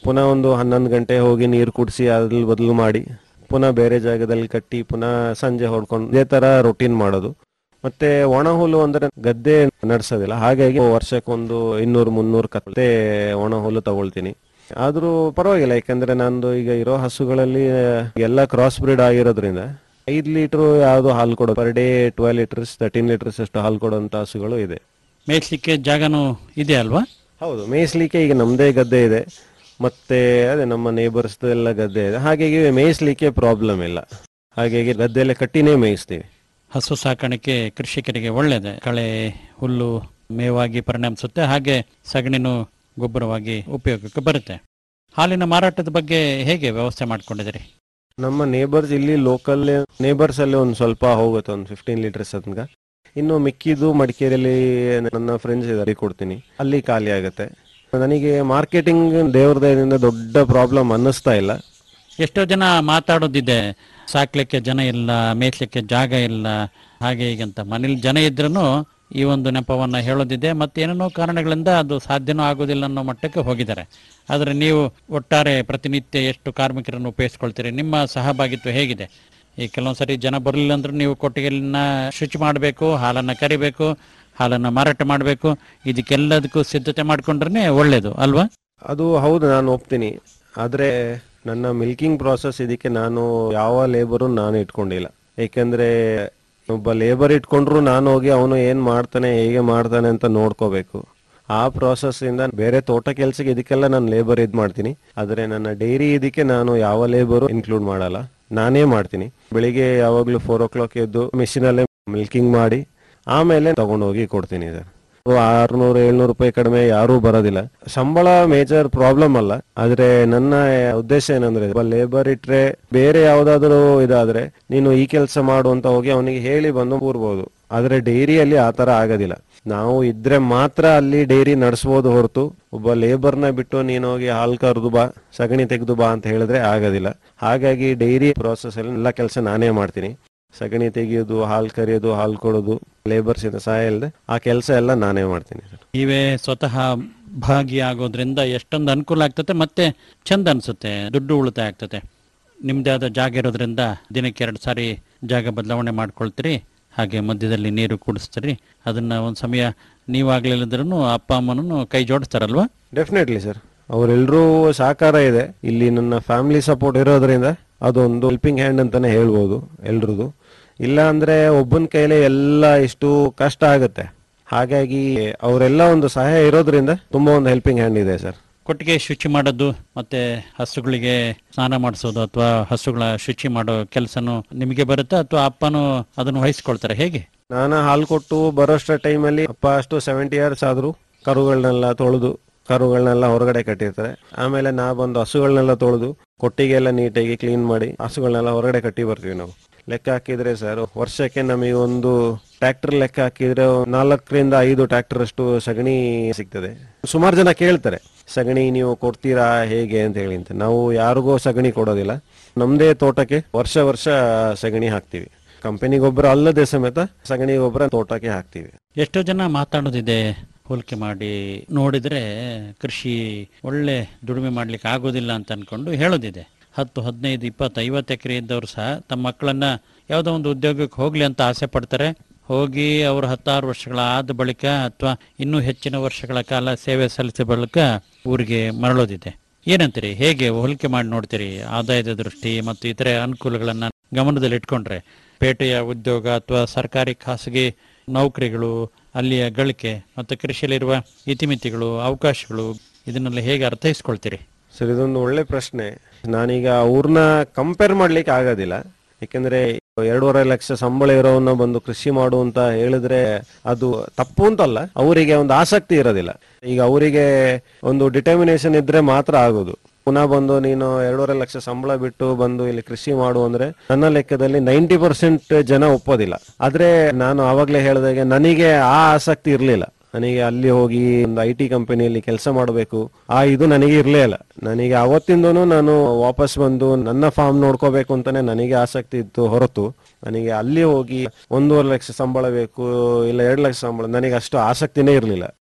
ಪುನಃ ಒಂದು ಹನ್ನೊಂದು ಗಂಟೆ ಹೋಗಿ ನೀರು ಕುಡಿಸಿ ಅದ್ರಲ್ಲಿ ಬದಲು ಮಾಡಿ ಪುನಃ ಬೇರೆ ಜಾಗದಲ್ಲಿ ಕಟ್ಟಿ ಪುನಃ ಸಂಜೆ ಹೊಡ್ಕೊಂಡು ಇದೇ ತರ ರೊಟೀನ್ ಮಾಡೋದು ಮತ್ತೆ ಒಣ ಹುಲ್ಲು ಅಂದ್ರೆ ಗದ್ದೆ ನಡೆಸೋದಿಲ್ಲ ಹಾಗಾಗಿ ವರ್ಷಕ್ಕೊಂದು ಇನ್ನೂರು ಮುನ್ನೂರು ಕತ್ತೆ ಒಣ ಹುಲ್ಲು ತಗೊಳ್ತೀನಿ ಆದ್ರೂ ಪರವಾಗಿಲ್ಲ ಯಾಕಂದ್ರೆ ನಂದು ಈಗ ಇರೋ ಹಸುಗಳಲ್ಲಿ ಎಲ್ಲ ಕ್ರಾಸ್ ಬ್ರೀಡ್ ಆಗಿರೋದ್ರಿಂದ ಐದು ಲೀಟರ್ ಯಾವ್ದು ಹಾಲು ಕೊಡೋ per day twelve litres thirteen litres ಅಷ್ಟು ಹಾಲು ಕೊಡುವಂತ ಹಸುಗಳು ಇದೆ ಮೇಯ್ಸ್ಲಿಕ್ಕೆ ಜಾಗನೂ ಇದೆ ಅಲ್ವಾ ಹೌದು ಮೇಯಿಸ್ಲಿಕ್ಕೆ ಈಗ ನಮ್ದೇ ಗದ್ದೆ ಇದೆ ಮತ್ತೆ ಅದೇ ನಮ್ಮ ನೇಬರ್ಸ್ ಎಲ್ಲ ಗದ್ದೆ ಇದೆ ಹಾಗಾಗಿ ಮೇಯಿಸ್ಲಿಕ್ಕೆ ಪ್ರಾಬ್ಲಮ್ ಇಲ್ಲ ಹಾಗಾಗಿ ಗದ್ದೆಯಲ್ಲೇ ಕಟ್ಟಿನೇ ಮೇಯಿಸ್ತೀವಿ ಹಸು ಸಾಕಾಣಿಕೆ ಕೃಷಿಕರಿಗೆ ಒಳ್ಳೆಯದೆ ಕಳೆ ಹುಲ್ಲು ಮೇವಾಗಿ ಪರಿಣಮಿಸುತ್ತೆ ಹಾಗೆ ಸಗಣಿನೂ ಗೊಬ್ಬರವಾಗಿ ಉಪಯೋಗಕ್ಕೆ ಬರುತ್ತೆ ಹಾಲಿನ ಮಾರಾಟದ ಬಗ್ಗೆ ಹೇಗೆ ವ್ಯವಸ್ಥೆ ಮಾಡ್ಕೊಂಡಿದ್ದೀರಿ ನಮ್ಮ ನೇಬರ್ಸ್ ಇಲ್ಲಿ ಲೋಕಲ್ ನೇಬರ್ಸ್ ಅಲ್ಲಿ ಒಂದು ಸ್ವಲ್ಪ ಹೋಗುತ್ತೆ ಒಂದು ಫಿಫ್ಟೀನ್ ಲೀಟರ್ಸ್ ತನಕ ಇನ್ನು ಮಿಕ್ಕಿದ್ದು ಮಡಿಕೇರಿಯಲ್ಲಿ ನನ್ನ ಫ್ರೆಂಡ್ಸ್ ಇದ್ದಾರೆ ಕೊಡ್ತೀನಿ ಅಲ್ಲಿ ಖಾಲಿ ಆಗುತ್ತೆ ನನಗೆ ಮಾರ್ಕೆಟಿಂಗ್ ದೇವ್ರ ದಯದಿಂದ ದೊಡ್ಡ ಪ್ರಾಬ್ಲಮ್ ಅನ್ನಿಸ್ತಾ ಇಲ್ಲ ಎಷ್ಟೋ ಜನ ಮಾತಾಡೋದಿದೆ ಸಾಕ್ಲಿಕ್ಕೆ ಜನ ಇಲ್ಲ ಮೇಯ್ಸ್ಲಿಕ್ಕೆ ಜಾಗ ಇಲ್ಲ ಹಾಗೆ ಹೀಗಂತ ಮನೇಲಿ ಜನ ಇದ್ರೂ ಈ ಒಂದು ನೆಪವನ್ನ ಹೇಳೋದಿದೆ ಮತ್ತೆ ಏನೇನೋ ಕಾರಣಗಳಿಂದ ಅದು ಸಾಧ್ಯನೂ ಆಗೋದಿಲ್ಲ ಅನ್ನೋ ಮಟ್ಟಕ್ಕೆ ಹೋಗಿದ್ದಾರೆ ಆದರೆ ನೀವು ಒಟ್ಟಾರೆ ಪ್ರತಿನಿತ್ಯ ಎಷ್ಟು ಕಾರ್ಮಿಕರನ್ನು ಉಪಯೋಗಿಸ್ಕೊಳ್ತೀರಿ ನಿಮ್ಮ ಸಹಭಾಗಿತ್ವ ಹೇಗಿದೆ ಈ ಕೆಲವೊಂದು ಸರಿ ಜನ ಬರಲಿಲ್ಲ ಅಂದ್ರೆ ನೀವು ಕೊಟ್ಟಿಗೆಯನ್ನ ಶುಚಿ ಮಾಡಬೇಕು ಹಾಲನ್ನು ಕರಿಬೇಕು ಹಾಲನ್ನು ಮಾರಾಟ ಮಾಡಬೇಕು ಇದಕ್ಕೆಲ್ಲದಕ್ಕೂ ಸಿದ್ಧತೆ ಮಾಡ್ಕೊಂಡ್ರೆ ಒಳ್ಳೇದು ಅಲ್ವಾ ಅದು ಹೌದು ನಾನು ಒಪ್ತೀನಿ ಆದ್ರೆ ನನ್ನ ಮಿಲ್ಕಿಂಗ್ ಪ್ರಾಸೆಸ್ ಇದಕ್ಕೆ ನಾನು ಯಾವ ಲೇಬರು ನಾನು ಇಟ್ಕೊಂಡಿಲ್ಲ ಏಕೆಂದ್ರೆ ಒಬ್ಬ ಲೇಬರ್ ಇಟ್ಕೊಂಡ್ರು ನಾನು ಹೋಗಿ ಅವನು ಏನ್ ಮಾಡ್ತಾನೆ ಹೇಗೆ ಮಾಡ್ತಾನೆ ಅಂತ ನೋಡ್ಕೋಬೇಕು ಆ ಪ್ರಾಸೆಸ್ ಇಂದ ಬೇರೆ ತೋಟ ಕೆಲ್ಸಕ್ಕೆ ಇದಕ್ಕೆಲ್ಲ ನಾನು ಲೇಬರ್ ಇದ್ ಮಾಡ್ತೀನಿ ಆದ್ರೆ ನನ್ನ ಡೈರಿ ಇದಕ್ಕೆ ನಾನು ಯಾವ ಲೇಬರು ಇನ್ಕ್ಲೂಡ್ ಮಾಡಲ್ಲ ನಾನೇ ಮಾಡ್ತೀನಿ ಬೆಳಿಗ್ಗೆ ಯಾವಾಗ್ಲೂ ಫೋರ್ ಓ ಕ್ಲಾಕ್ ಎದ್ದು ಮಿಷಿನ್ ಅಲ್ಲೇ ಮಿಲ್ಕಿಂಗ್ ಮಾಡಿ ಆಮೇಲೆ ತಗೊಂಡೋಗಿ ಕೊಡ್ತೀನಿ ಸರ್ ಆರ್ನೂರು ಏಳ್ನೂರು ರೂಪಾಯಿ ಕಡಿಮೆ ಯಾರೂ ಬರೋದಿಲ್ಲ ಸಂಬಳ ಮೇಜರ್ ಪ್ರಾಬ್ಲಮ್ ಅಲ್ಲ ಆದ್ರೆ ನನ್ನ ಉದ್ದೇಶ ಏನಂದ್ರೆ ಲೇಬರ್ ಇಟ್ರೆ ಬೇರೆ ಯಾವ್ದಾದ್ರು ಇದಾದ್ರೆ ನೀನು ಈ ಕೆಲಸ ಮಾಡು ಅಂತ ಹೋಗಿ ಅವನಿಗೆ ಹೇಳಿ ಬಂದು ಕೂರ್ಬೋದು ಆದ್ರೆ ಡೈರಿಯಲ್ಲಿ ಆ ತರ ಆಗೋದಿಲ್ಲ ನಾವು ಇದ್ರೆ ಮಾತ್ರ ಅಲ್ಲಿ ಡೈರಿ ನಡೆಸಬಹುದು ಹೊರತು ಒಬ್ಬ ಲೇಬರ್ನ ಬಿಟ್ಟು ನೀನು ಹೋಗಿ ಹಾಲ್ ಕರೆದು ಬಾ ಸಗಣಿ ತೆಗೆದು ಬಾ ಅಂತ ಹೇಳಿದ್ರೆ ಆಗೋದಿಲ್ಲ ಹಾಗಾಗಿ ಡೈರಿ ಪ್ರಾಸೆಸ್ ಅಲ್ಲಿ ಎಲ್ಲ ಕೆಲಸ ನಾನೇ ಮಾಡ್ತೀನಿ ಸಗಣಿ ತೆಗೆಯೋದು ಹಾಲು ಕರಿಯೋದು ಹಾಲು ಕೊಡೋದು ಲೇಬರ್ಸ್ ಇಂದ ಸಹಾಯ ಇಲ್ಲದೆ ಆ ಕೆಲಸ ಎಲ್ಲ ನಾನೇ ಮಾಡ್ತೀನಿ ಸರ್ ನೀವೇ ಸ್ವತಃ ಭಾಗಿಯಾಗೋದ್ರಿಂದ ಎಷ್ಟೊಂದು ಅನುಕೂಲ ಆಗ್ತದೆ ಮತ್ತೆ ಚಂದ ಅನ್ಸುತ್ತೆ ದುಡ್ಡು ಉಳಿತಾಯ ಆಗ್ತದೆ ನಿಮ್ದೇ ಆದ ಜಾಗ ಇರೋದ್ರಿಂದ ದಿನಕ್ಕೆ ಎರಡು ಸಾರಿ ಜಾಗ ಬದಲಾವಣೆ ಮಾಡ್ಕೊಳ್ತೀರಿ ಹಾಗೆ ಮಧ್ಯದಲ್ಲಿ ನೀರು ಕುಡಿಸ್ತೀರಿ ಅದನ್ನ ಒಂದು ಸಮಯ ನೀವಾಗ್ಲಿಲ್ಲದ್ರೂ ಅಪ್ಪ ಅಮ್ಮನೂ ಕೈ ಜೋಡಿಸ್ತಾರಲ್ವಾ ಡೆಫಿನೆಟ್ಲಿ ಸರ್ ಅವರೆಲ್ಲರೂ ಸಹಕಾರ ಇದೆ ಇಲ್ಲಿ ನನ್ನ ಫ್ಯಾಮಿಲಿ ಸಪೋರ್ಟ್ ಇರೋದ್ರಿಂದ ಅದೊಂದು ಹೆಲ್ಪಿಂಗ್ ಹ್ಯಾಂಡ್ ಅಂತಾನೆ ಹೇಳ್ಬೋದು ಎಲ್ರದು ಇಲ್ಲ ಅಂದ್ರೆ ಒಬ್ಬನ ಕೈಲೇ ಎಲ್ಲ ಇಷ್ಟು ಕಷ್ಟ ಆಗುತ್ತೆ ಹಾಗಾಗಿ ಅವರೆಲ್ಲ ಒಂದು ಸಹಾಯ ಇರೋದ್ರಿಂದ ತುಂಬಾ ಒಂದು ಹೆಲ್ಪಿಂಗ್ ಹ್ಯಾಂಡ್ ಇದೆ ಸರ್ ಕೊಟ್ಟಿಗೆ ಶುಚಿ ಮಾಡೋದು ಮತ್ತೆ ಹಸುಗಳಿಗೆ ಸ್ನಾನ ಮಾಡಿಸೋದು ಅಥವಾ ಹಸುಗಳ ಶುಚಿ ಮಾಡೋ ಕೆಲಸನೂ ನಿಮಗೆ ಬರುತ್ತಾ ಅಥವಾ ಅಪ್ಪನೂ ಅದನ್ನು ವಹಿಸ್ಕೊಳ್ತಾರೆ ಹೇಗೆ ನಾನು ಹಾಲು ಕೊಟ್ಟು ಬರೋಷ್ಟ ಟೈಮಲ್ಲಿ ಅಪ್ಪ ಅಷ್ಟು ಸೆವೆಂಟಿ ಇಯರ್ಸ್ ಆದ್ರು ಕರುಗಳನ್ನೆಲ್ಲ ತೊಳೆದು ಕರುಗಳನ್ನೆಲ್ಲ ಹೊರಗಡೆ ಕಟ್ಟಿರ್ತಾರೆ ಆಮೇಲೆ ನಾ ಬಂದು ಹಸುಗಳನ್ನೆಲ್ಲ ತೊಳೆದು ಕೊಟ್ಟಿಗೆಲ್ಲ ನೀಟಾಗಿ ಕ್ಲೀನ್ ಮಾಡಿ ಹಸುಗಳನ್ನೆಲ್ಲ ಹೊರಗಡೆ ಕಟ್ಟಿ ಬರ್ತೀವಿ ನಾವು ಲೆಕ್ಕ ಹಾಕಿದ್ರೆ ಸರ್ ವರ್ಷಕ್ಕೆ ನಮಗೆ ಒಂದು ಟ್ರ್ಯಾಕ್ಟರ್ ಲೆಕ್ಕ ಹಾಕಿದ್ರೆ ನಾಲ್ಕರಿಂದ ಐದು ಟ್ರ್ಯಾಕ್ಟರ್ ಅಷ್ಟು ಸಗಣಿ ಸಿಗ್ತದೆ ಸುಮಾರು ಜನ ಕೇಳ್ತಾರೆ ಸಗಣಿ ನೀವು ಕೊಡ್ತೀರಾ ಹೇಗೆ ಅಂತ ಹೇಳಿ ಅಂತ ನಾವು ಯಾರಿಗೂ ಸಗಣಿ ಕೊಡೋದಿಲ್ಲ ನಮ್ದೇ ತೋಟಕ್ಕೆ ವರ್ಷ ವರ್ಷ ಸಗಣಿ ಹಾಕ್ತಿವಿ ಕಂಪನಿ ಗೊಬ್ಬರ ಅಲ್ಲದೆ ಸಮೇತ ಸಗಣಿ ಗೊಬ್ಬರ ತೋಟಕ್ಕೆ ಹಾಕ್ತಿವಿ ಎಷ್ಟೋ ಜನ ಮಾತಾಡೋದಿದೆ ಹೋಲಿಕೆ ಮಾಡಿ ನೋಡಿದ್ರೆ ಕೃಷಿ ಒಳ್ಳೆ ದುಡಿಮೆ ಮಾಡ್ಲಿಕ್ಕೆ ಆಗೋದಿಲ್ಲ ಅಂತ ಅನ್ಕೊಂಡು ಹೇಳೋದಿದೆ ಹತ್ತು ಹದಿನೈದು ಇಪ್ಪತ್ತು ಐವತ್ತು ಎಕರೆ ಇದ್ದವರು ಸಹ ತಮ್ಮ ಮಕ್ಕಳನ್ನ ಯಾವುದೋ ಒಂದು ಉದ್ಯೋಗಕ್ಕೆ ಹೋಗ್ಲಿ ಅಂತ ಆಸೆ ಪಡ್ತಾರೆ ಹೋಗಿ ಅವರು ಹತ್ತಾರು ವರ್ಷಗಳ ಆದ ಬಳಿಕ ಅಥವಾ ಇನ್ನೂ ಹೆಚ್ಚಿನ ವರ್ಷಗಳ ಕಾಲ ಸೇವೆ ಸಲ್ಲಿಸಿದ ಬಳಿಕ ಊರಿಗೆ ಮರಳೋದಿದೆ ಏನಂತೀರಿ ಹೇಗೆ ಹೋಲಿಕೆ ಮಾಡಿ ನೋಡ್ತೀರಿ ಆದಾಯದ ದೃಷ್ಟಿ ಮತ್ತು ಇತರೆ ಅನುಕೂಲಗಳನ್ನ ಗಮನದಲ್ಲಿ ಇಟ್ಕೊಂಡ್ರೆ ಪೇಟೆಯ ಉದ್ಯೋಗ ಅಥವಾ ಸರ್ಕಾರಿ ಖಾಸಗಿ ನೌಕರಿಗಳು ಅಲ್ಲಿಯ ಗಳಿಕೆ ಮತ್ತು ಕೃಷಿಯಲ್ಲಿರುವ ಇತಿಮಿತಿಗಳು ಅವಕಾಶಗಳು ಇದನ್ನೆಲ್ಲ ಹೇಗೆ ಅರ್ಥೈಸ್ಕೊಳ್ತೀರಿ ಸರ್ ಇದೊಂದು ಒಳ್ಳೆ ಪ್ರಶ್ನೆ ನಾನೀಗ ಅವ್ರನ್ನ ಕಂಪೇರ್ ಮಾಡ್ಲಿಕ್ಕೆ ಆಗೋದಿಲ್ಲ ಯಾಕೆಂದ್ರೆ ಎರಡೂವರೆ ಲಕ್ಷ ಸಂಬಳ ಇರೋವನ್ನ ಬಂದು ಕೃಷಿ ಮಾಡು ಅಂತ ಹೇಳಿದ್ರೆ ಅದು ತಪ್ಪು ಅಂತಲ್ಲ ಅವರಿಗೆ ಒಂದು ಆಸಕ್ತಿ ಇರೋದಿಲ್ಲ ಈಗ ಅವರಿಗೆ ಒಂದು ಡಿಟರ್ಮಿನೇಷನ್ ಇದ್ರೆ ಮಾತ್ರ ಆಗೋದು ಪುನಃ ಬಂದು ನೀನು ಎರಡೂವರೆ ಲಕ್ಷ ಸಂಬಳ ಬಿಟ್ಟು ಬಂದು ಇಲ್ಲಿ ಕೃಷಿ ಮಾಡು ಅಂದ್ರೆ ನನ್ನ ಲೆಕ್ಕದಲ್ಲಿ ನೈಂಟಿ ಪರ್ಸೆಂಟ್ ಜನ ಒಪ್ಪೋದಿಲ್ಲ ಆದ್ರೆ ನಾನು ಆವಾಗ್ಲೇ ಹೇಳಿದಾಗೆ ನನಗೆ ಆ ಆಸಕ್ತಿ ಇರ್ಲಿಲ್ಲ ನನಗೆ ಅಲ್ಲಿ ಹೋಗಿ ಒಂದು ಐ ಟಿ ಕಂಪನಿಯಲ್ಲಿ ಕೆಲಸ ಮಾಡಬೇಕು ಆ ಇದು ನನಗೆ ಇರ್ಲೇ ಇಲ್ಲ ನನಗೆ ಅವತ್ತಿಂದನೂ ನಾನು ವಾಪಸ್ ಬಂದು ನನ್ನ ಫಾರ್ಮ್ ನೋಡ್ಕೋಬೇಕು ಅಂತಾನೆ ನನಗೆ ಆಸಕ್ತಿ ಇತ್ತು ಹೊರತು ನನಗೆ ಅಲ್ಲಿ ಹೋಗಿ ಒಂದೂವರೆ ಲಕ್ಷ ಸಂಬಳ ಬೇಕು ಇಲ್ಲ ಎರಡು ಲಕ್ಷ ಸಂಬಳ ನನಗೆ ಅಷ್ಟು ಆಸಕ್ತಿನೇ ಇರಲಿಲ್ಲ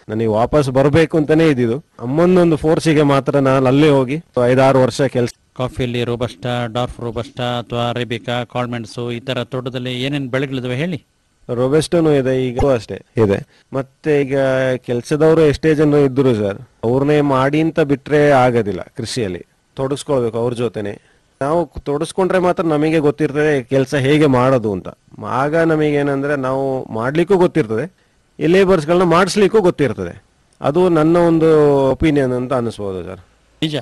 ನನಗೆ ವಾಪಸ್ ಬರಬೇಕು ಅಂತಾನೆ ಇದ್ದಿದ್ದು ಅಮ್ಮನೊಂದು ಫೋರ್ಸಿಗೆ ಮಾತ್ರ ನಾನು ಅಲ್ಲೇ ಹೋಗಿ ಐದಾರು ವರ್ಷ ಕೆಲಸ ಕಾಫಿಯಲ್ಲಿ ರೋಬಸ್ಟಾ ಡಾರ್ಫ್ ರೋಬಸ್ಟಾ ಅಥವಾ ಅರೇಬಿಕಾ ಕಾಳ್ಮೆಣಸು ಈ ತರ ತೋಟದಲ್ಲಿ ಏನೇನು ಬೆಳೆಗಳಿದಾವೆ ಹೇಳಿ ರೋಬೆಸ್ಟೋನು ಇದೆ ಈಗ ಅಷ್ಟೇ ಇದೆ ಮತ್ತೆ ಈಗ ಕೆಲಸದವರು ಎಷ್ಟೇ ಜನ ಇದ್ರು ಸರ್ ಅವ್ರನ್ನೇ ಮಾಡಿ ಅಂತ ಬಿಟ್ರೆ ಆಗೋದಿಲ್ಲ ಕೃಷಿಯಲ್ಲಿ ತೊಡಗಿಸ್ಕೊಳ್ಬೇಕು ಅವ್ರ ಜೊತೆನೆ ನಾವು ತೊಡಗಿಸ್ಕೊಂಡ್ರೆ ಮಾತ್ರ ನಮಗೆ ಗೊತ್ತಿರ್ತದೆ ಕೆಲಸ ಹೇಗೆ ಮಾಡೋದು ಅಂತ ಆಗ ನಮಗೆ ಏನಂದ್ರೆ ನಾವು ಮಾಡ್ಲಿಕ್ಕೂ ಗೊತ್ತಿರ್ತದೆ ಈ ಲೇಬರ್ಸ್ಗಳನ್ನ ಮಾಡಿಸ್ಲಿಕ್ಕೂ ಗೊತ್ತಿರ್ತದೆ ಅದು ನನ್ನ ಒಂದು ಒಪಿನಿಯನ್ ಅಂತ ಅನಿಸ್ಬೋದು ಸರ್ ನಿಜ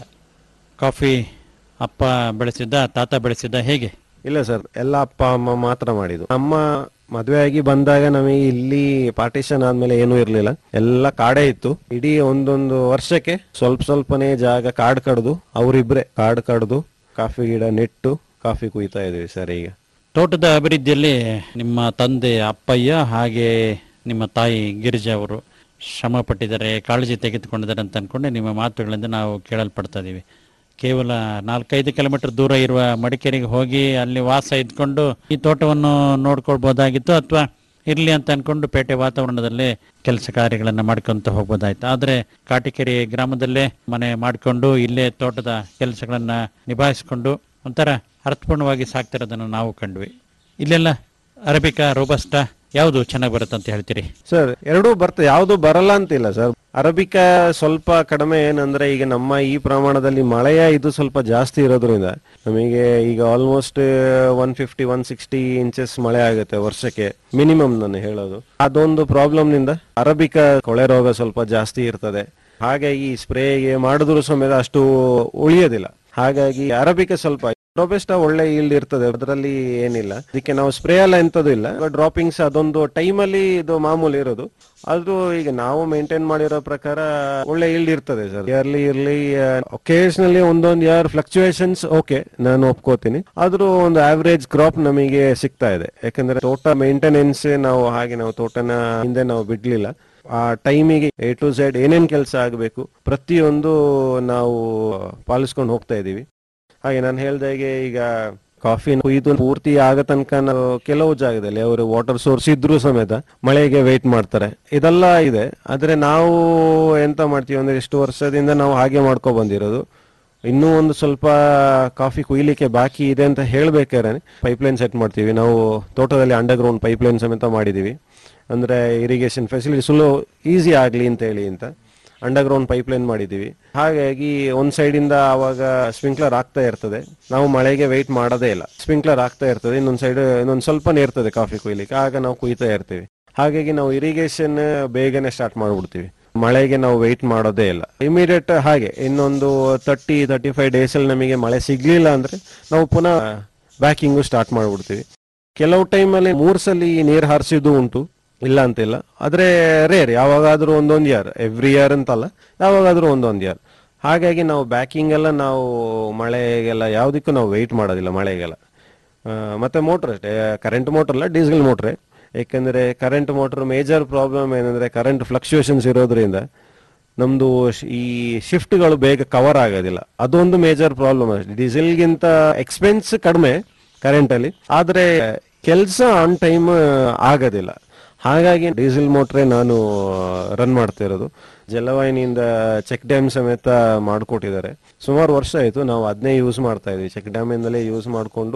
ಕಾಫಿ ಅಪ್ಪ ಬೆಳೆಸಿದ್ದ ತಾತ ಬೆಳೆಸಿದ್ದ ಹೇಗೆ ಇಲ್ಲ ಸರ್ ಎಲ್ಲ ಅಪ್ಪ ಅಮ್ಮ ಮಾತ್ರ ಮಾಡಿದ್ದು ನಮ್ಮ ಮದುವೆ ಆಗಿ ಬಂದಾಗ ನಮಗೆ ಇಲ್ಲಿ ಪಾರ್ಟಿಷನ್ ಆದ್ಮೇಲೆ ಏನೂ ಇರ್ಲಿಲ್ಲ ಎಲ್ಲ ಕಾಡೇ ಇತ್ತು ಇಡೀ ಒಂದೊಂದು ವರ್ಷಕ್ಕೆ ಸ್ವಲ್ಪ ಸ್ವಲ್ಪನೇ ಜಾಗ ಕಾಡ್ ಕಡ್ದು ಅವರಿಬ್ರೆ ಕಾಡ್ ಕಡ್ದು ಕಾಫಿ ಗಿಡ ನೆಟ್ಟು ಕಾಫಿ ಕುಯ್ತಾ ಇದೀವಿ ಸರ್ ಈಗ ತೋಟದ ಅಭಿವೃದ್ಧಿಯಲ್ಲಿ ನಿಮ್ಮ ತಂದೆ ಅಪ್ಪಯ್ಯ ಹಾಗೆ ನಿಮ್ಮ ತಾಯಿ ಗಿರಿಜಾ ಅವರು ಶ್ರಮ ಪಟ್ಟಿದ್ದಾರೆ ಕಾಳಜಿ ತೆಗೆದುಕೊಂಡಿದ್ದಾರೆ ಅಂತ ಅನ್ಕೊಂಡೆ ನಿಮ್ಮ ಮಾತುಗಳಿಂದ ನಾವು ಕೇಳಲ್ಪಡ್ತಾ ಇದೀವಿ ಕೇವಲ ನಾಲ್ಕೈದು ಕಿಲೋಮೀಟರ್ ದೂರ ಇರುವ ಮಡಿಕೇರಿಗೆ ಹೋಗಿ ಅಲ್ಲಿ ವಾಸ ಇದ್ಕೊಂಡು ಈ ತೋಟವನ್ನು ನೋಡ್ಕೊಳ್ಬೋದಾಗಿತ್ತು ಅಥವಾ ಇರ್ಲಿ ಅಂತ ಅನ್ಕೊಂಡು ಪೇಟೆ ವಾತಾವರಣದಲ್ಲೇ ಕೆಲಸ ಕಾರ್ಯಗಳನ್ನ ಮಾಡ್ಕೊಂತ ಹೋಗ್ಬೋದಾಯ್ತು ಆದ್ರೆ ಕಾಟಿಕೆರೆ ಗ್ರಾಮದಲ್ಲೇ ಮನೆ ಮಾಡಿಕೊಂಡು ಇಲ್ಲೇ ತೋಟದ ಕೆಲಸಗಳನ್ನ ನಿಭಾಯಿಸಿಕೊಂಡು ಒಂಥರ ಅರ್ಥಪೂರ್ಣವಾಗಿ ಸಾಕ್ತಿರೋದನ್ನು ನಾವು ಕಂಡ್ವಿ ಇಲ್ಲೆಲ್ಲ ಅರಬಿಕಾ ರೋಬಸ್ಟಾ ಯಾವುದು ಚೆನ್ನಾಗಿ ಬರುತ್ತೆ ಅಂತ ಹೇಳ್ತೀರಿ ಸರ್ ಎರಡೂ ಬರ್ತದೆ ಯಾವುದು ಬರಲ್ಲ ಅಂತಿಲ್ಲ ಸರ್ ಅರಬಿಕಾ ಸ್ವಲ್ಪ ಕಡಿಮೆ ಏನಂದ್ರೆ ಈಗ ನಮ್ಮ ಈ ಪ್ರಮಾಣದಲ್ಲಿ ಮಳೆಯ ಇದು ಸ್ವಲ್ಪ ಜಾಸ್ತಿ ಇರೋದ್ರಿಂದ ನಮಗೆ ಈಗ almost one fifty one sixty inches ಮಳೆ ಆಗುತ್ತೆ ವರ್ಷಕ್ಕೆ ಮಿನಿಮಮ್ ನಾನು ಹೇಳೋದು ಅದೊಂದು ಪ್ರಾಬ್ಲಮ್ ನಿಂದ ಅರಬಿಕಾ ಕೊಳೆ ರೋಗ ಸ್ವಲ್ಪ ಜಾಸ್ತಿ ಇರ್ತದೆ ಹಾಗಾಗಿ ಸ್ಪ್ರೇಗೆ ಮಾಡಿದ್ರು ಸಮೇತ ಅಷ್ಟು ಉಳಿಯೋದಿಲ್ಲ ಹಾಗಾಗಿ ಅರಬಿಕ ಸ್ವಲ್ಪ ರೋಬೆಸ್ಟಾ ಒಳ್ಳೆ ಈಲ್ಡ್ ಇರ್ತದೆ ಅದರಲ್ಲಿ ಏನಿಲ್ಲ ಅದಕ್ಕೆ ನಾವು ಸ್ಪ್ರೇ ಎಲ್ಲ ಎಂತದು ಇಲ್ಲ ಡ್ರಾಪಿಂಗ್ಸ್ ಅದೊಂದು ಟೈಮಲ್ಲಿ ಇದು ಮಾಮೂಲಿ ಇರೋದು ಅದು ಈಗ ನಾವು ಮೇಂಟೈನ್ ಮಾಡಿರೋ ಪ್ರಕಾರ ಒಳ್ಳೆ ಈಲ್ಡ್ ಇರ್ತದೆ ಸರ್ ಇಯರ್ಲಿ ಇರ್ಲಿ ಒಕೇಶನಲ್ಲಿ ಒಂದೊಂದು ಇಯರ್ ಫ್ಲಕ್ಚುಯೇಷನ್ಸ್ ಓಕೆ ನಾನು ಒಪ್ಕೋತೀನಿ ಆದ್ರೂ ಒಂದು ಆವರೇಜ್ ಕ್ರಾಪ್ ನಮಗೆ ಸಿಗ್ತಾ ಇದೆ ಯಾಕಂದ್ರೆ ತೋಟ ಮೇಂಟೆನೆನ್ಸ್ ನಾವು ಹಾಗೆ ನಾವು ತೋಟನ ಹಿಂದೆ ನಾವು ಬಿಡ್ಲಿಲ್ಲ ಆ ಟೈಮಿಗೆ ಎ ಟು ಝೆಡ್ ಏನೇನ್ ಕೆಲಸ ಆಗಬೇಕು ಪ್ರತಿಯೊಂದು ನಾವು ಪಾಲಿಸ್ಕೊಂಡು ಹೋಗ್ತಾ ಇದೀವಿ ಹಾಗೆ ನಾನು ಹೇಳ್ದಾಗೆ ಈಗ ಕಾಫಿ ಕುಯ್ದು ಪೂರ್ತಿ ಆಗ ತನಕ ನಾವು ಕೆಲವು ಜಾಗದಲ್ಲಿ ಅವರು ವಾಟರ್ ಸೋರ್ಸ್ ಇದ್ರೂ ಸಮೇತ ಮಳೆಗೆ ವೇಟ್ ಮಾಡ್ತಾರೆ ಇದೆಲ್ಲ ಇದೆ ಆದ್ರೆ ನಾವು ಎಂತ ಮಾಡ್ತೀವಿ ಅಂದ್ರೆ ಇಷ್ಟು ವರ್ಷದಿಂದ ನಾವು ಹಾಗೆ ಮಾಡ್ಕೊ ಬಂದಿರೋದು ಇನ್ನೂ ಒಂದು ಸ್ವಲ್ಪ ಕಾಫಿ ಕುಯ್ಲಿಕ್ಕೆ ಬಾಕಿ ಇದೆ ಅಂತ ಹೇಳ್ಬೇಕಾದ್ರೆ ಪೈಪ್ಲೈನ್ ಸೆಟ್ ಮಾಡ್ತೀವಿ ನಾವು ತೋಟದಲ್ಲಿ ಅಂಡರ್ ಗ್ರೌಂಡ್ ಪೈಪ್ಲೈನ್ ಸಮೇತ ಮಾಡಿದೀವಿ ಅಂದ್ರೆ ಇರಿಗೇಷನ್ ಫೆಸಿಲಿಟಿ ಸುಲೋ ಈಸಿ ಆಗ್ಲಿ ಅಂತ ಹೇಳಿ ಅಂತ ಅಂಡರ್ ಗ್ರೌಂಡ್ ಪೈಪ್ಲೈನ್ ಮಾಡಿದೀವಿ ಹಾಗಾಗಿ ಒಂದ್ ಸೈಡ್ ಇಂದ ಅವಾಗ ಸ್ಪ್ರಿಂಕ್ಲರ್ ಆಗ್ತಾ ಇರ್ತದೆ ನಾವು ಮಳೆಗೆ ವೆಯ್ಟ್ ಮಾಡೋದೇ ಇಲ್ಲ ಸ್ಪ್ರಿಂಕ್ಲರ್ ಆಗ್ತಾ ಇರ್ತದೆ ಇನ್ನೊಂದ್ ಸೈಡ್ ಇನ್ನೊಂದ್ ಸ್ವಲ್ಪನೇ ಇರ್ತದೆ ಕಾಫಿ ಕುಯ್ಲಿಕ್ಕೆ ಆಗ ನಾವು ಕುಯ್ತಾ ಇರ್ತೀವಿ ಹಾಗಾಗಿ ನಾವು ಇರಿಗೇಷನ್ ಬೇಗನೆ ಸ್ಟಾರ್ಟ್ ಮಾಡ್ಬಿಡ್ತೀವಿ ಮಳೆಗೆ ನಾವು ವೆಯ್ಟ್ ಮಾಡೋದೇ ಇಲ್ಲ ಇಮಿಡಿಯೇಟ್ ಹಾಗೆ ಇನ್ನೊಂದು ತರ್ಟಿ ತರ್ಟಿ ಫೈವ್ ಡೇಸ್ ಅಲ್ಲಿ ನಮಗೆ ಮಳೆ ಸಿಗ್ಲಿಲ್ಲ ಅಂದ್ರೆ ನಾವು ಪುನಃ ಬ್ಯಾಕಿಂಗು ಸ್ಟಾರ್ಟ್ ಮಾಡ್ಬಿಡ್ತೀವಿ ಕೆಲವು ಟೈಮಲ್ಲಿ ಮೂರ್ ಸಲ ನೀರ್ ಹಾರಿಸಿದ್ದು ಉಂಟು ಇಲ್ಲ ಅಂತಿಲ್ಲ ಆದ್ರೆ ರೇರ್ ಯಾವಾಗಾದ್ರೂ ಒಂದೊಂದು ಇಯರ್ ಎವ್ರಿ ಇಯರ್ ಅಂತಲ್ಲ ಯಾವಾಗಾದ್ರೂ ಒಂದೊಂದು ಇಯರ್ ಹಾಗಾಗಿ ನಾವು ಬ್ಯಾಕಿಂಗ್ ಎಲ್ಲ ನಾವು ಮಳೆಗೆಲ್ಲ ಯಾವುದಕ್ಕೂ ನಾವು ವೆಯ್ಟ್ ಮಾಡೋದಿಲ್ಲ ಮಳೆಗೆಲ್ಲ ಆ, ಮತ್ತೆ ಮೋಟ್ರ್ ಅಷ್ಟೇ ಕರೆಂಟ್ ಮೋಟರ್ ಅಲ್ಲ ಡೀಸೆಲ್ ಮೋಟ್ರೆ ಯಾಕಂದ್ರೆ ಕರೆಂಟ್ ಮೋಟರ್ ಮೇಜರ್ ಪ್ರಾಬ್ಲಮ್ ಏನಂದ್ರೆ ಕರೆಂಟ್ ಫ್ಲಕ್ಚುಯೇಷನ್ಸ್ ಇರೋದ್ರಿಂದ ನಮ್ದು ಶ್- ಈ ಶಿಫ್ಟ್ಗಳು ಬೇಗ ಕವರ್ ಆಗೋದಿಲ್ಲ ಅದೊಂದು ಮೇಜರ್ ಪ್ರಾಬ್ಲಮ್ ಅಷ್ಟೇ ಡೀಸೆಲ್ಗಿಂತ ಎಕ್ಸ್ಪೆನ್ಸ್ ಕಡಿಮೆ ಕರೆಂಟ್ ಅಲ್ಲಿ ಆದ್ರೆ ಕೆಲಸ ಆನ್ ಟೈಮ್ ಆಗೋದಿಲ್ಲ ಹಾಗಾಗಿ ಡೀಸೆಲ್ ಮೋಟ್ರೇ ನಾನು ರನ್ ಮಾಡ್ತಾ ಇರೋದು ಜಲವಾಹಿನಿಯಿಂದ ಚೆಕ್ ಡ್ಯಾಮ್ ಸಮೇತ ಮಾಡಿಕೊಟ್ಟಿದ್ದಾರೆ ಸುಮಾರು ವರ್ಷ ಆಯಿತು ನಾವು ಅದನ್ನೇ ಯೂಸ್ ಮಾಡ್ತಾ ಇದೀವಿ ಚೆಕ್ ಡ್ಯಾಮಿಂದಲೇ ಯೂಸ್ ಮಾಡಿಕೊಂಡು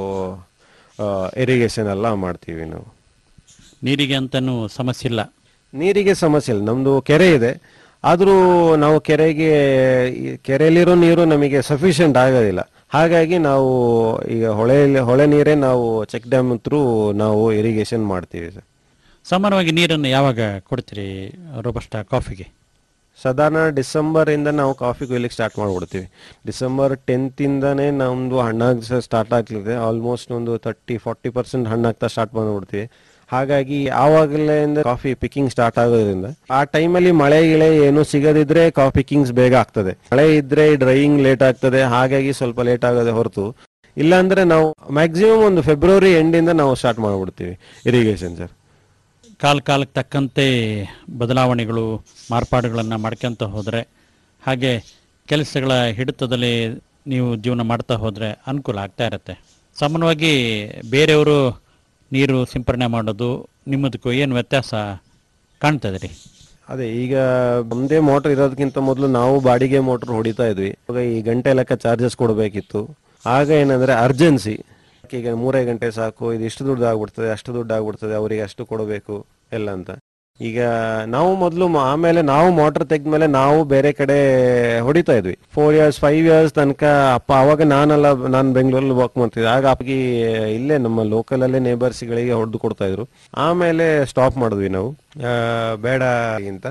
ಇರಿಗೇಷನ್ ಎಲ್ಲ ಮಾಡ್ತೀವಿ ನಾವು ನೀರಿಗೆ ಅಂತನೂ ಸಮಸ್ಯೆ ಇಲ್ಲ ನೀರಿಗೆ ಸಮಸ್ಯೆ ಇಲ್ಲ ನಮ್ದು ಕೆರೆ ಇದೆ ಆದರೂ ನಾವು ಕೆರೆಗೆ ಈ ಕೆರೆಯಲ್ಲಿರೋ ನೀರು ನಮಗೆ ಸಫಿಷಿಯಂಟ್ ಆಗೋದಿಲ್ಲ ಹಾಗಾಗಿ ನಾವು ಈಗ ಹೊಳೆ ಹೊಳೆ ನೀರೇ ನಾವು ಚೆಕ್ ಡ್ಯಾಮ್ ಥ್ರೂ ನಾವು ಇರಿಗೇಷನ್ ಮಾಡ್ತೀವಿ ಸರ್ ಸಾಮಾನ್ಯವಾಗಿ ನೀರನ್ನು ಯಾವಾಗ ಕೊಡ್ತೀರಿ ರೋಬಸ್ಟಾ ಕಾಫಿಗೆ ಸಾಧಾರಣ ಡಿಸೆಂಬರ್ ಇಂದ ನಾವು ಕಾಫಿ ಕೊಯ್ಲಿಕ್ಕೆ ಸ್ಟಾರ್ಟ್ ಮಾಡ್ಬಿಡ್ತೀವಿ ಡಿಸೆಂಬರ್ ಟೆಂತ್ ಇಂದಾನೇ ನಮ್ದು ಹಣ್ಣಾಗ ಸ್ಟಾರ್ಟ್ ಆಗ್ಲಿದೆ ಆಲ್ಮೋಸ್ಟ್ ಒಂದು ತರ್ಟಿ ಫಾರ್ಟಿ ಪರ್ಸೆಂಟ್ ಹಣ್ಣಾಗ್ತಾ ಸ್ಟಾರ್ಟ್ ಮಾಡ್ಬಿಡ್ತೀವಿ ಹಾಗಾಗಿ ಆವಾಗಲೇ ಕಾಫಿ ಪಿಕ್ಕಿಂಗ್ ಸ್ಟಾರ್ಟ್ ಆಗೋದ್ರಿಂದ ಆ ಟೈಮಲ್ಲಿ ಮಳೆ ಗಿಳೆ ಏನು ಸಿಗದಿದ್ರೆ ಕಾಫಿ ಪಿಕ್ಕಿಂಗ್ಸ್ ಬೇಗ ಆಗ್ತದೆ ಮಳೆ ಇದ್ರೆ ಡ್ರೈಯಿಂಗ್ ಲೇಟ್ ಆಗ್ತದೆ ಹಾಗಾಗಿ ಸ್ವಲ್ಪ ಲೇಟ್ ಆಗೋದೇ ಹೊರತು ಇಲ್ಲಾಂದ್ರೆ ನಾವು ಮ್ಯಾಕ್ಸಿಮಮ್ ಒಂದು ಫೆಬ್ರವರಿ ಎಂಡಿಂದ ನಾವು ಸ್ಟಾರ್ಟ್ ಮಾಡ್ಬಿಡ್ತೀವಿ ಇರಿಗೇಷನ್ ಸರ್ ಕಾಲ ಕಾಲಕ್ಕೆ ತಕ್ಕಂತೆ ಬದಲಾವಣೆಗಳು ಮಾರ್ಪಾಡುಗಳನ್ನು ಮಾಡ್ಕೊಂತ ಹೋದರೆ ಹಾಗೆ ಕೆಲಸಗಳ ಹಿಡಿತದಲ್ಲಿ ನೀವು ಜೀವನ ಮಾಡ್ತಾ ಹೋದರೆ ಅನುಕೂಲ ಆಗ್ತಾ ಇರುತ್ತೆ ಸಾಮಾನ್ಯವಾಗಿ ಬೇರೆಯವರು ನೀರು ಸಿಂಪರಣೆ ಮಾಡೋದು ನಿಮ್ಮದಕ್ಕೂ ಏನು ವ್ಯತ್ಯಾಸ ಕಾಣ್ತದೆ ರೀ ಅದೇ ಈಗ ನಮ್ದೇ ಮೋಟರ್ ಇರೋದಕ್ಕಿಂತ ಮೊದಲು ನಾವು ಬಾಡಿಗೆ ಮೋಟರ್ ಹೊಡಿತಾ ಇದ್ವಿ ಇವಾಗ ಈ ಗಂಟೆ ಲೆಕ್ಕ ಚಾರ್ಜಸ್ ಕೊಡಬೇಕಿತ್ತು ಆಗ ಏನಂದ್ರೆ ಅರ್ಜೆನ್ಸಿ ಈಗ ಮೂರೇ ಗಂಟೆ ಸಾಕು ಇದು ಇಷ್ಟು ದುಡ್ಡು ಆಗ್ಬಿಡ್ತದೆ ಅಷ್ಟು ದುಡ್ಡು ಆಗ್ಬಿಡ್ತದೆ ಅವರಿಗೆ ಅಷ್ಟು ಕೊಡಬೇಕು ಎಲ್ಲ ಅಂತ ಈಗ ನಾವು ಮೊದಲು ಆಮೇಲೆ ನಾವು ಮೋಟರ್ ತೆಗ್ದ್ಮೇಲೆ ನಾವು ಬೇರೆ ಕಡೆ ಹೊಡಿತಾ ಇದ್ವಿ ಫೋರ್ ಇಯರ್ಸ್ ಫೈವ್ ಇಯರ್ಸ್ ತನಕ ಅಪ್ಪ ಅವಾಗ ನಾನೆಲ್ಲ ನಾನು ಬೆಂಗಳೂರಲ್ಲಿ ವರ್ಕ್ ಮಾಡ್ತಿದ್ದೆ ಆಗ ಅಪ್ಪಗೆ ಇಲ್ಲೇ ನಮ್ಮ ಲೋಕಲ್ ಅಲ್ಲೇ ನೇಬರ್ಸ್ಗಳಿಗೆ ಹೊಡೆದು ಕೊಡ್ತಾ ಇದ್ರು ಆಮೇಲೆ ಸ್ಟಾಪ್ ಮಾಡಿದ್ವಿ ನಾವು ಆ, ಬೇಡ ಅಂತ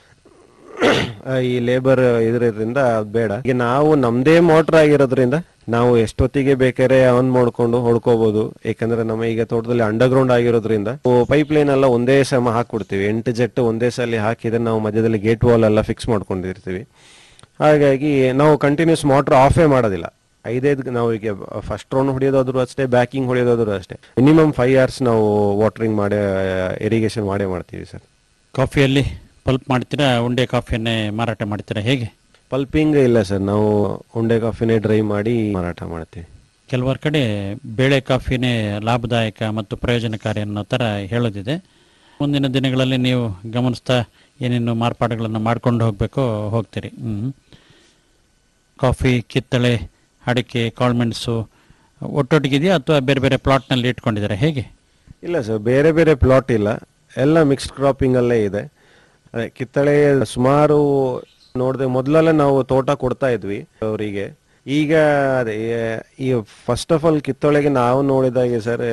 ಆ, ಈ ಲೇಬರ್ ಇದರಿಂದ ಬೇಡ ಈಗ ನಾವು ನಮ್ದೇ ಮೋಟರ್ ಆಗಿರೋದ್ರಿಂದ ನಾವು ಎಷ್ಟೊತ್ತಿಗೆ ಬೇಕಾದ್ರೆ ಆನ್ ಮಾಡ್ಕೊಂಡು ಹೊಡ್ಕೋಬಹುದು ಯಾಕಂದ್ರೆ ನಮ್ಮ ಈಗ ತೋಟದಲ್ಲಿ ಅಂಡರ್ಗ್ರೌಂಡ್ ಆಗಿರೋದ್ರಿಂದ ಪೈಪ್ ಲೈನ್ ಎಲ್ಲ ಒಂದೇ ಸಮ ಹಾಕ್ಬಿಡ್ತೀವಿ ಎಂಟು ಜೆಟ್ ಒಂದೇ ಸಲ ಹಾಕಿದ್ರೆ ನಾವು ಮಧ್ಯದಲ್ಲಿ ಗೇಟ್ ವಾಲ್ ಎಲ್ಲ ಫಿಕ್ಸ್ ಮಾಡ್ಕೊಂಡಿರ್ತೀವಿ ಹಾಗಾಗಿ ನಾವು ಕಂಟಿನ್ಯೂಸ್ ಮೋಟರ್ ಆಫೇ ಮಾಡೋದಿಲ್ಲ ಐದೈದು ನಾವು ಈಗ ಫಸ್ಟ್ ರೌಂಡ್ ಹೊಡೆಯೋದಾದ್ರು ಅಷ್ಟೇ ಬ್ಯಾಕಿಂಗ್ ಹೊಡೆಯೋದಾದ್ರು ಅಷ್ಟೇ ಮಿನಿಮಮ್ ಫೈವ್ ಅವರ್ಸ್ ನಾವು ವಾಟರಿಂಗ್ ಮಾಡಿ ಇರಿಗೇಷನ್ ಮಾಡೇ ಮಾಡ್ತೀವಿ ಸರ್ ಕಾಫಿಯಲ್ಲಿ ಪಲ್ಪ್ ಮಾಡ್ತೀರಾ ಉಂಡೆ ಕಾಫಿಯನ್ನೇ ಮಾರಾಟ ಮಾಡ್ತೀರಾ ಹೇಗೆ ಪಲ್ಪಿಂಗ್ ಇಲ್ಲ ಸರ್ ನಾವು ಉಂಡೆ ಕಾಫಿನೇ ಡ್ರೈ ಮಾಡಿ ಮಾರಾಟ ಮಾಡ್ತೀವಿ ಕೆಲವರ ಕಡೆ ಬೇಳೆ ಕಾಫಿನೇ ಲಾಭದಾಯಕ ಮತ್ತು ಪ್ರಯೋಜನಕಾರಿ ಅನ್ನೋ ಥರ ಹೇಳೋದಿದೆ ಮುಂದಿನ ದಿನಗಳಲ್ಲಿ ನೀವು ಗಮನಿಸ್ತಾ ಏನೇನು ಮಾರ್ಪಾಡುಗಳನ್ನು ಮಾಡ್ಕೊಂಡು ಹೋಗಬೇಕೋ ಹೋಗ್ತೀರಿ ಹ್ಮ್. ಕಾಫಿ ಕಿತ್ತಳೆ ಅಡಿಕೆ ಕಾಳ್ಮೆಣಸು ಒಟ್ಟೊಟ್ಟಿಗಿದೆಯಾ ಅಥವಾ ಬೇರೆ ಬೇರೆ ಪ್ಲಾಟ್ನಲ್ಲಿ ಇಟ್ಕೊಂಡಿದ್ದಾರೆ ಹೇಗೆ ಇಲ್ಲ ಸರ್ ಬೇರೆ ಬೇರೆ ಪ್ಲಾಟ್ ಇಲ್ಲ ಎಲ್ಲ ಮಿಕ್ಸ್ಡ್ ಕ್ರಾಪಿಂಗ್ ಅಲ್ಲೇ ಇದೆ ಅದೇ ಕಿತ್ತಳೆ ಸುಮಾರು ನೋಡಿದೆ ಮೊದಲೆಲ್ಲ ನಾವು ತೋಟ ಕೊಡ್ತಾ ಇದ್ವಿ ಅವರಿಗೆ ಈಗ ಅದೇ ಈ ಫಸ್ಟ್ ಆಫ್ ಆಲ್ ಕಿತ್ತಳೆಗೆ ನಾವು ನೋಡಿದಾಗೆ ಸರ್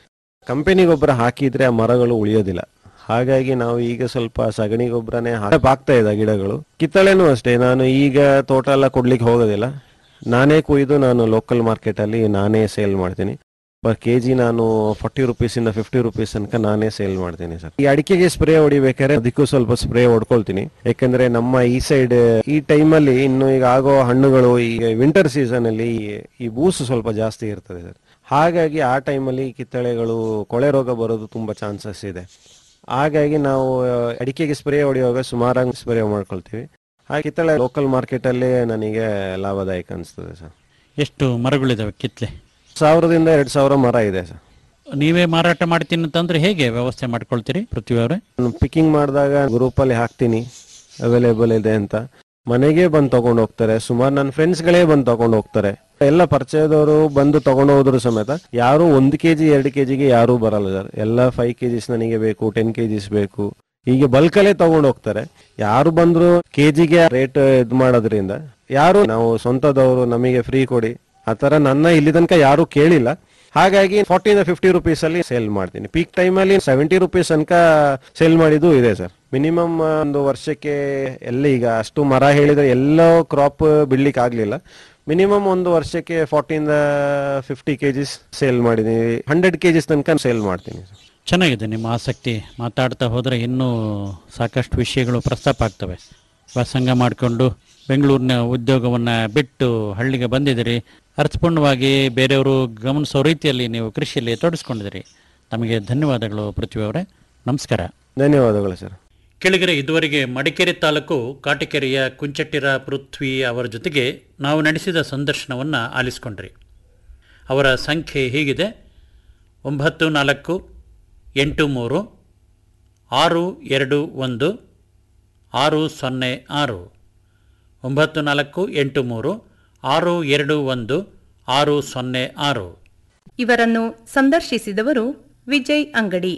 ಕಂಪನಿ ಗೊಬ್ಬರ ಹಾಕಿದ್ರೆ ಆ ಮರಗಳು ಉಳಿಯೋದಿಲ್ಲ ಹಾಗಾಗಿ ನಾವು ಈಗ ಸ್ವಲ್ಪ ಸಗಣಿ ಗೊಬ್ಬರನೇ ಹಾಕ್ತಾ ಇದೆ ಗಿಡಗಳು ಕಿತ್ತಳೆನೂ ಅಷ್ಟೇ ನಾನು ಈಗ ತೋಟ ಎಲ್ಲ ಕೊಡ್ಲಿಕ್ಕೆ ಹೋಗೋದಿಲ್ಲ ನಾನೇ ಕುಯ್ದು ನಾನು ಲೋಕಲ್ ಮಾರ್ಕೆಟ್ ಅಲ್ಲಿ ನಾನೇ ಸೇಲ್ ಮಾಡ್ತೀನಿ ಪರ್ ಕೆ ಜಿ ನಾನು ಫಾರ್ಟಿ ರುಪೀಸ್ ಇಂದ ಫಿಫ್ಟಿ ರುಪೀಸ್ ತನಕ ನಾನೇ ಸೇಲ್ ಮಾಡ್ತೀನಿ ಸರ್ ಈ ಅಡಿಕೆಗೆ ಸ್ಪ್ರೇ ಹೊಡಿಬೇಕಾದ್ರೆ ಅದಕ್ಕೂ ಸ್ವಲ್ಪ ಸ್ಪ್ರೇ ಹೊಡ್ಕೊಳ್ತೀನಿ ಯಾಕಂದ್ರೆ ನಮ್ಮ ಈ ಸೈಡ್ ಈ ಟೈಮಲ್ಲಿ ಇನ್ನು ಈಗ ಆಗೋ ಹಣ್ಣುಗಳು ಈಗ ವಿಂಟರ್ ಸೀಸನ್ ಅಲ್ಲಿ ಈ- ಈ ಬೂಸು ಸ್ವಲ್ಪ ಜಾಸ್ತಿ ಇರ್ತದೆ ಸರ್ ಹಾಗಾಗಿ ಆ ಟೈಮಲ್ಲಿ ಕಿತ್ತಳೆಗಳು ಕೊಳೆ ರೋಗ ಬರೋದು ತುಂಬಾ ಚಾನ್ಸಸ್ ಇದೆ ಹಾಗಾಗಿ ನಾವು ಆ, ಅಡಿಕೆಗೆ ಸ್ಪ್ರೇ ಹೊಡೆಯುವಾಗ ಸುಮಾರಾಗಿ ಸ್ಪ್ರೇ ಮಾಡ್ಕೊಳ್ತೀವಿ ಆ ಕಿತ್ತಳೆ ಲೋಕಲ್ ಮಾರ್ಕೆಟ್ ಅಲ್ಲೇ ನನಗೆ ಲಾಭದಾಯಕ ಅನಿಸ್ತದೆ ಸರ್ ಎಷ್ಟು ಮರಗಳಿದಾವೆ ಕಿತ್ಲೆ ಸಾವಿರದಿಂದ ಎರಡ್ ಸಾವಿರ ಮರ ಇದೆ ಸರ್ ನೀವೇ ಮಾರಾಟ ಮಾಡ್ತೀನಿ ಅಂತಂದ್ರೆ ಹೇಗೆ ವ್ಯವಸ್ಥೆ ಮಾಡ್ಕೊಳ್ತೀರಿ ಪೃಥ್ವಿ ಅವರೇ ನಾನು ಪಿಕ್ಕಿಂಗ್ ಮಾಡಿದಾಗ ಗ್ರೂಪ್ ಅಲ್ಲಿ ಹಾಕ್ತೀನಿ ಅವೈಲೇಬಲ್ ಇದೆ ಅಂತ ಮನೆಗೆ ಬಂದು ತಗೊಂಡು ಹೋಗ್ತಾರೆ ಸುಮಾರು ನನ್ನ ಫ್ರೆಂಡ್ಸ್ಗಳೇ ಬಂದು ತಗೊಂಡು ಹೋಗ್ತಾರೆ ಎಲ್ಲ ಪರಿಚಯದವರು ಬಂದು ತಗೊಂಡು ಹೋದ್ರು ಸಮೇತ ಯಾರು ಒಂದು ಕೆಜಿ ಎರಡು ಕೆಜಿಗೆ ಯಾರು ಬರಲ್ಲ ಸರ್ ಎಲ್ಲ ಫೈವ್ ಕೆಜಿಸ್ ನನಗೆ ಬೇಕು ಟೆನ್ ಕೆಜಿಸ್ ಬೇಕು ಹೀಗೆ ಬಲ್ಕಲ್ಲೇ ತಗೊಂಡು ಹೋಗ್ತಾರೆ ಯಾರು ಬಂದ್ರು ಕೆಜಿಗೆ ರೇಟ್ ಇದು ಮಾಡೋದ್ರಿಂದ ಯಾರು ನಾವು ಸ್ವಂತದವರು ನಮಗೆ ಫ್ರೀ ಕೊಡಿ ಆ ತರ ನನ್ನ ಇಲ್ಲಿ ತನಕ ಯಾರು ಕೇಳಿಲ್ಲ ಹಾಗಾಗಿ ಫಾರ್ಟಿಯಿಂದ ಫಿಫ್ಟಿ ರುಪೀಸ್ ಅಲ್ಲಿ ಸೇಲ್ ಮಾಡ್ತೀನಿ ಪೀಕ್ ಟೈಮ್ ಅಲ್ಲಿ ಸೆವೆಂಟಿ ರುಪೀಸ್ ತನಕ ಸೇಲ್ ಮಾಡಿದ್ದು ಇದೆ ಸರ್ ಮಿನಿಮಮ್ ಒಂದು ವರ್ಷಕ್ಕೆ ಎಲ್ಲ ಈಗ ಅಷ್ಟು ಮರ ಹೇಳಿದ್ರೆ ಎಲ್ಲೋ ಕ್ರಾಪ್ ಬಿಡ್ಲಿಕ್ಕೆ ಆಗ್ಲಿಲ್ಲ ಮಿನಿಮಮ್ ಒಂದು ವರ್ಷಕ್ಕೆ ಫಾರ್ಟಿಯಿಂದ ಫಿಫ್ಟಿ ಕೆಜಿಸ್ ಸೇಲ್ ಮಾಡಿದೀನಿ ಹಂಡ್ರೆಡ್ ಕೆಜಿಸ್ ತನಕ ಸೇಲ್ ಮಾಡ್ತೀನಿ ಸರ್ ಚೆನ್ನಾಗಿದೆ ನಿಮ್ಮ ಆಸಕ್ತಿ ಮಾತಾಡ್ತಾ ಹೋದರೆ ಇನ್ನೂ ಸಾಕಷ್ಟು ವಿಷಯಗಳು ಪ್ರಸ್ತಾಪ ಆಗ್ತವೆ ವ್ಯಾಸಂಗ ಮಾಡಿಕೊಂಡು ಬೆಂಗಳೂರಿನ ಉದ್ಯೋಗವನ್ನು ಬಿಟ್ಟು ಹಳ್ಳಿಗೆ ಬಂದಿದ್ದೀರಿ ಅರ್ಥಪೂರ್ಣವಾಗಿ ಬೇರೆಯವರು ಗಮನಿಸೋ ರೀತಿಯಲ್ಲಿ ನೀವು ಕೃಷಿಯಲ್ಲಿ ತೊಡಗಿಸ್ಕೊಂಡಿದ್ದೀರಿ ತಮಗೆ ಧನ್ಯವಾದಗಳು ಪೃಥ್ವಿ ಅವರೇ ನಮಸ್ಕಾರ ಧನ್ಯವಾದಗಳು ಸರ್ ಕೆಳಗರೆ ಇದುವರೆಗೆ ಮಡಿಕೇರಿ ತಾಲೂಕು ಕಾಟಿಕೆರೆಯ ಕುಂಚಟ್ಟಿರ ಪೃಥ್ವಿ ಅವರ ಜೊತೆಗೆ ನಾವು ನಡೆಸಿದ ಸಂದರ್ಶನವನ್ನು ಆಲಿಸಿಕೊಂಡ್ರಿ ಅವರ ಸಂಖ್ಯೆ ಹೀಗಿದೆ ಒಂಬತ್ತು ನಾಲ್ಕು ಎಂಟು ಮೂರು ಆರು ಎರಡು ಒಂದು ಆರು ಸೊನ್ನೆ ಆರು ಒಂಬತ್ತು ನಾಲ್ಕು ಎಂಟು ಮೂರು ಆರು ಎರಡು ಒಂದು ಆರು ಸೊನ್ನೆ ಆರು ಇವರನ್ನು ಸಂದರ್ಶಿಸಿದವರು ವಿಜಯ್ ಅಂಗಡಿ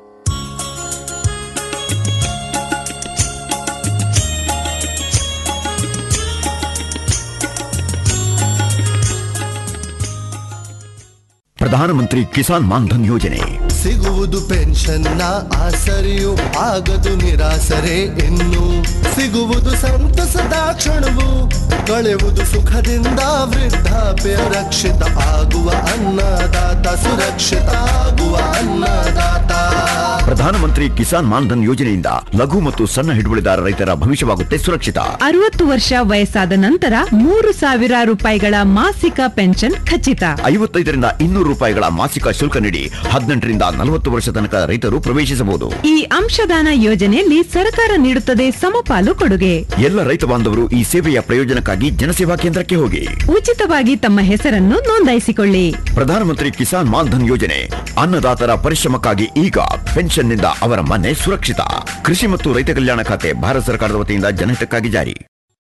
ಪ್ರಧಾನಮಂತ್ರಿ ಕಿಸಾನ್ ಮಾನ್ಧನ್ ಯೋಜನೆ ಸಿಗುವುದು ಪೆನ್ಷನ್ನ ಆಸರೆಯು ಆಗದು ನಿರಾಸರೆ ಇನ್ನು ಸಿಗುವುದು ಸಂತಸದ ಕ್ಷಣವು ಕಳೆವುದು ಸುಖದಿಂದ ವೃದ್ಧಾಪ್ಯ ರಕ್ಷಿತ ಆಗುವ ಅನ್ನದಾತ ಸುರಕ್ಷಿತ ಆಗುವ ಅನ್ನದಾತ ಪ್ರಧಾನಮಂತ್ರಿ ಕಿಸಾನ್ ಮಾನ್ಧನ್ ಯೋಜನೆಯಿಂದ ಲಘು ಮತ್ತು ಸಣ್ಣ ಹಿಡುವಳಿದಾರ ರೈತರ ಭವಿಷ್ಯವಾಗುತ್ತೆ ಸುರಕ್ಷಿತ ಅರವತ್ತು ವರ್ಷ ವಯಸ್ಸಾದ ನಂತರ ಮೂರು ಸಾವಿರ ರೂಪಾಯಿಗಳ ಮಾಸಿಕ ಪೆನ್ಷನ್ ಖಚಿತ ಐವತ್ತೈದರಿಂದ ಇನ್ನೂರು ರೂಪಾಯಿಗಳ ಮಾಸಿಕ ಶುಲ್ಕ ನೀಡಿ ಹದಿನೆಂಟರಿಂದ ನಲವತ್ತು ವರ್ಷ ತನಕ ರೈತರು ಪ್ರವೇಶಿಸಬಹುದು ಈ ಅಂಶದಾನ ಯೋಜನೆಯಲ್ಲಿ ಸರ್ಕಾರ ನೀಡುತ್ತದೆ ಸಮಪಾಲು ಕೊಡುಗೆ ಎಲ್ಲ ರೈತ ಬಾಂಧವರು ಈ ಸೇವೆಯ ಪ್ರಯೋಜನಕ್ಕಾಗಿ ಜನಸೇವಾ ಕೇಂದ್ರಕ್ಕೆ ಹೋಗಿ ಉಚಿತವಾಗಿ ತಮ್ಮ ಹೆಸರನ್ನು ನೋಂದಾಯಿಸಿಕೊಳ್ಳಿ ಪ್ರಧಾನಮಂತ್ರಿ ಕಿಸಾನ್ ಮಾನ್ಧನ್ ಯೋಜನೆ ಅನ್ನದಾತರ ಪರಿಶ್ರಮಕ್ಕಾಗಿ ಈಗ ಪೆನ್ಷನ್ನಿಂದ ಅವರ ಮನೆ ಸುರಕ್ಷಿತ ಕೃಷಿ ಮತ್ತು ರೈತ ಕಲ್ಯಾಣ ಖಾತೆ ಭಾರತ ಸರ್ಕಾರದ ವತಿಯಿಂದ ಜನಹಿತಕ್ಕಾಗಿ ಜಾರಿ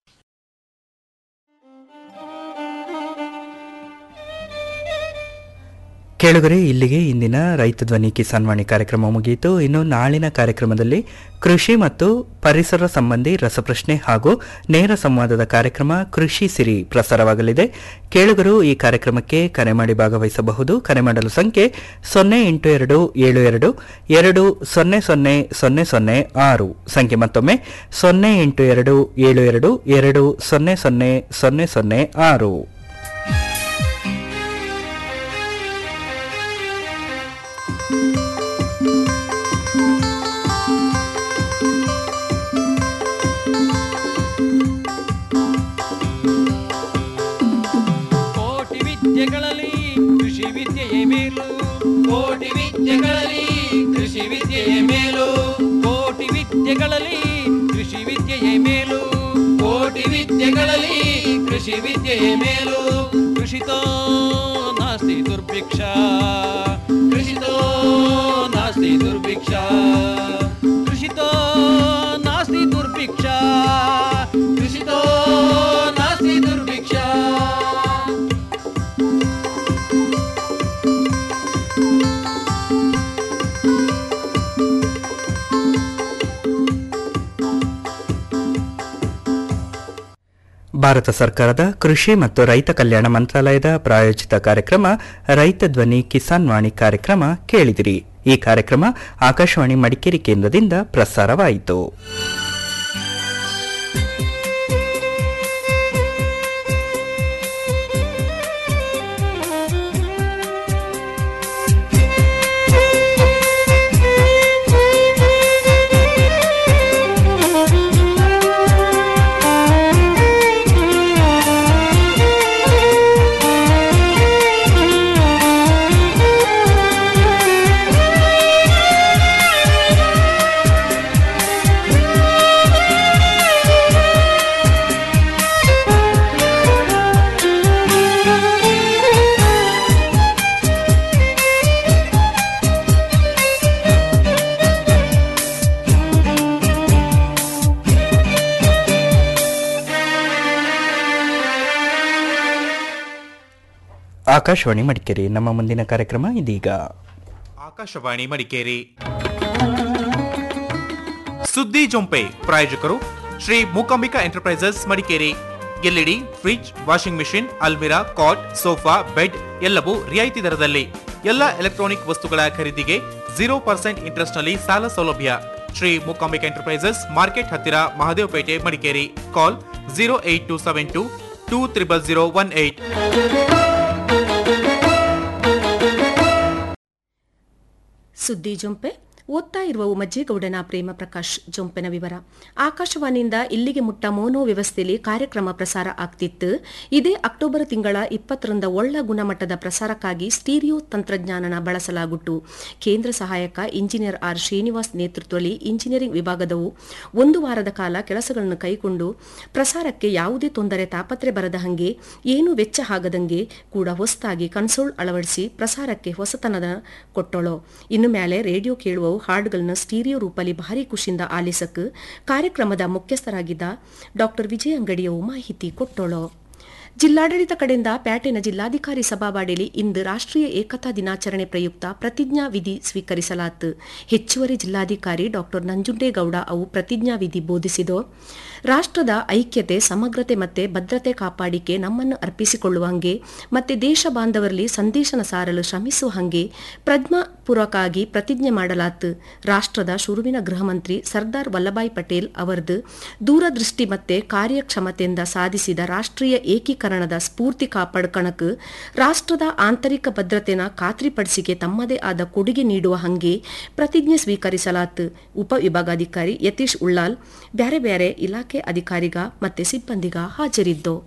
ಕೇಳುಗರೆ ಇಲ್ಲಿಗೆ ಇಂದಿನ ರೈತ ಧ್ವನಿ ಕಿಸಾನ್ ವಾಣಿ ಕಾರ್ಯಕ್ರಮ ಮುಗಿಯಿತು ಇನ್ನು ನಾಳಿನ ಕಾರ್ಯಕ್ರಮದಲ್ಲಿ ಕೃಷಿ ಮತ್ತು ಪರಿಸರ ಸಂಬಂಧಿ ರಸಪ್ರಶ್ನೆ ಹಾಗೂ ನೇರ ಸಂವಾದದ ಕಾರ್ಯಕ್ರಮ ಕೃಷಿ ಸಿರಿ ಪ್ರಸಾರವಾಗಲಿದೆ ಕೇಳುಗರು ಈ ಕಾರ್ಯಕ್ರಮಕ್ಕೆ ಕರೆ ಮಾಡಿ ಭಾಗವಹಿಸಬಹುದು ಕರೆ ಮಾಡಲು ಸಂಖ್ಯೆ ಸೊನ್ನೆ ಎಂಟು ಎರಡು ಏಳು ಎರಡು ಎರಡು ಸೊನ್ನೆ ಸೊನ್ನೆ ಸೊನ್ನೆ ಸೊನ್ನೆ ಆರು ಸಂಖ್ಯೆ ಮತ್ತೊಮ್ಮೆ ಸೊನ್ನೆ ಎಂಟು ಎರಡು ಏಳು ಎರಡು ಎರಡು ಸೊನ್ನೆ ಸೊನ್ನೆ ಸೊನ್ನೆ ಸೊನ್ನೆ ಆರು ಕೋಟಿ ವಿದ್ಯೆಗಳಲ್ಲಿ ಕೃಷಿ ವಿದ್ಯೆಯೇ ಮೇಲು ಕೋಟಿ ವಿದ್ಯೆಗಳಲ್ಲಿ ಕೃಷಿ ವಿದ್ಯೆಯೇ ಮೇಲು ಕೋಟಿ ವಿದ್ಯೆಗಳಲ್ಲಿ ಕೃಷಿ ವಿದ್ಯೆಯೇ ಮೇಲು ಕೋಟಿ ವಿದ್ಯೆಗಳಲ್ಲಿ ಕೃಷಿ ವಿದ್ಯೆಯೇ ಮೇಲು ಕೃಷಿತೋ ನಾಸ್ತಿ ದುರ್ಭಿಕ್ಷ ಕೃಷಿತೋ ನಾಸ್ತಿ ದುರ್ಭಿಕ್ಷ ಕೃಷಿತೋ ನಾಸ್ತಿ ದುರ್ಭಿಕ್ಷ ಕೃಷಿತೋ ನಾಸ್ತಿ ದುರ್ಭಿಕ್ಷ ಭಾರತ ಸರ್ಕಾರದ ಕೃಷಿ ಮತ್ತು ರೈತ ಕಲ್ಯಾಣ ಮಂತ್ರಾಲಯದ ಪ್ರಾಯೋಜಿತ ಕಾರ್ಯಕ್ರಮ ರೈತ ಧ್ವನಿ ಕಿಸಾನ್ ವಾಣಿ ಕಾರ್ಯಕ್ರಮ ಕೇಳಿದಿರಿ ಈ ಕಾರ್ಯಕ್ರಮ ಆಕಾಶವಾಣಿ ಮಡಿಕೇರಿ ಕೇಂದ್ರದಿಂದ ಪ್ರಸಾರವಾಯಿತು ಆಕಾಶವಾಣಿ ಮಡಿಕೇರಿ ನಮ್ಮ ಮುಂದಿನ ಕಾರ್ಯಕ್ರಮ ಇದೀಗ ಆಕಾಶವಾಣಿ ಮಡಿಕೇರಿ ಸುದ್ದಿ ಜೊಂಪೆ ಪ್ರಾಯೋಜಕರು Shri Mookambika enterprises Madikeri LED fridge washing machine ಅಲ್ಮಿರಾ ಕಾಟ್ ಸೋಫಾ ಬೆಡ್ ಎಲ್ಲವೂ ರಿಯಾಯಿತಿ ದರದಲ್ಲಿ ಎಲ್ಲ ಎಲೆಕ್ಟ್ರಾನಿಕ್ ವಸ್ತುಗಳ ಖರೀದಿಗೆ ಜೀರೋ ಪರ್ಸೆಂಟ್ ಇಂಟ್ರೆಸ್ಟ್ ನಲ್ಲಿ ಸಾಲ ಸೌಲಭ್ಯ ಶ್ರೀ ಮೂಕಾಂಬಿಕಾ ಎಂಟರ್ಪ್ರೈಸಸ್ ಮಾರ್ಕೆಟ್ ಹತ್ತಿರ Mahadevapete Madikeri call zero eight two seven two two triple zero one eight ಸುದ್ದಿ ಜೊಂಪೆ ಓದ್ತಾ ಇರುವವು ಮಜ್ಜೇಗೌಡನ ಪ್ರೇಮ ಪ್ರಕಾಶ್ ಜೊಂಪೆನ ವಿವರ ಆಕಾಶವಾಣಿಯಿಂದ ಇಲ್ಲಿಗೆ ಮುಟ್ಟ ಮೋನೋ ವ್ಯವಸ್ಥೆಯಲ್ಲಿ ಕಾರ್ಯಕ್ರಮ ಪ್ರಸಾರ ಆಗ್ತಿತ್ತು ಇದೇ ಅಕ್ಟೋಬರ್ ತಿಂಗಳ ಇಪ್ಪತ್ತರಿಂದ ಒಳ್ಳ ಗುಣಮಟ್ಟದ ಪ್ರಸಾರಕ್ಕಾಗಿ ಸ್ಟೀರಿಯೋ ತಂತ್ರಜ್ಞಾನನ ಬಳಸಲಾಗುಟ್ಟು ಕೇಂದ್ರ ಸಹಾಯಕ ಇಂಜಿನಿಯರ್ ಆರ್ ಶ್ರೀನಿವಾಸ್ ನೇತೃತ್ವದಲ್ಲಿ ಇಂಜಿನಿಯರಿಂಗ್ ವಿಭಾಗದವು ಒಂದು ವಾರದ ಕಾಲ ಕೆಲಸಗಳನ್ನು ಕೈಗೊಂಡು ಪ್ರಸಾರಕ್ಕೆ ಯಾವುದೇ ತೊಂದರೆ ತಾಪತ್ರೆ ಬರದ ಹಂಗೆ ಏನು ವೆಚ್ಚ ಆಗದಂಗೆ ಕೂಡ ಹೊಸದಾಗಿ ಕನ್ಸೋಲ್ ಅಳವಡಿಸಿ ಪ್ರಸಾರಕ್ಕೆ ಹೊಸತನದ ಕೊಟ್ಟೋಳೋ ಇನ್ನು ಮೇಲೆ ರೇಡಿಯೋ ಕೇಳುವವು ಹಾಡುಗಳನ್ನ ಸ್ಟೀರಿಯೋ ರೂಪಲ್ಲಿ ಭಾರಿ ಖುಷಿಯಿಂದ ಆಲಿಸಕ್ ಕಾರ್ಯಕ್ರಮದ ಮುಖ್ಯಸ್ಥರಾಗಿದ್ದ ಡಾಕ್ಟರ್ ವಿಜಯ ಅಂಗಡಿಯವು ಮಾಹಿತಿ ಕೊಟ್ಟೋಳೋ ಜಿಲ್ಲಾಡಳಿತ ಕಡೆಯಿಂದ ಪ್ಯಾಟೆನ ಜಿಲ್ಲಾಧಿಕಾರಿ ಸಭಾವಾಡಿಲಿ ಇಂದು ರಾಷ್ಟ್ರೀಯ ಏಕತಾ ದಿನಾಚರಣೆ ಪ್ರಯುಕ್ತ ಪ್ರತಿಜ್ಞಾ ವಿಧಿ ಸ್ವೀಕರಿಸಲಾತು ಹೆಚ್ಚುವರಿ ಜಿಲ್ಲಾಧಿಕಾರಿ ಡಾಕ್ಟರ್ ನಂಜುಂಡೇಗೌಡ ಅವು ಪ್ರತಿಜ್ಞಾ ವಿಧಿ ಬೋಧಿಸಿದೋ ರಾಷ್ಟ್ರದ ಐಕ್ಯತೆ ಸಮಗ್ರತೆ ಮತ್ತೆ ಭದ್ರತೆ ಕಾಪಾಡಿಕೆ ನಮ್ಮನ್ನು ಅರ್ಪಿಸಿಕೊಳ್ಳುವಂಗೆ ಮತ್ತೆ ದೇಶ ಬಾಂಧವರಲ್ಲಿ ಸಂದೇಶನ ಸಾರಲು ಶ್ರಮಿಸುವ ಹಂಗೆ ಪ್ರಜ್ಞಾಪೂರ್ವಕವಾಗಿ ಪ್ರತಿಜ್ಞೆ ಮಾಡಲಾತು ರಾಷ್ಟ್ರದ ಶುರುವಿನ ಗೃಹ ಮಂತ್ರಿ ಸರ್ದಾರ್ ವಲ್ಲಭಾಯ್ ಪಟೇಲ್ ಅವರದು ದೂರದೃಷ್ಟಿ ಮತ್ತೆ ಕಾರ್ಯಕ್ಷಮತೆಯಿಂದ ಸಾಧಿಸಿದ ರಾಷ್ಟ್ರೀಯ ಏಕೀಕರಣದ ಸ್ಫೂರ್ತಿ ಕಾಪಾಡ್ಕಣಕ್ ರಾಷ್ಟ್ರದ ಆಂತರಿಕ ಭದ್ರತೆನ ಖಾತ್ರಿಪಡಿಸಿಕೆ ತಮ್ಮದೇ ಆದ ಕೊಡುಗೆ ನೀಡುವ ಹಂಗೆ ಪ್ರತಿಜ್ಞೆ ಸ್ವೀಕರಿಸಲಾತು ಉಪವಿಭಾಗಾಧಿಕಾರಿ ಯತೀಶ್ ಉಳ್ಳಾಲ್ ಬ್ಯಾರೆ ಬ್ಯಾರೆ ಇಲಾಖೆ ಅಧಿಕಾರಿಗ ಮತ್ತೆ ಸಿಬ್ಬಂದಿಗ ಹಾಜರಿದ್ದು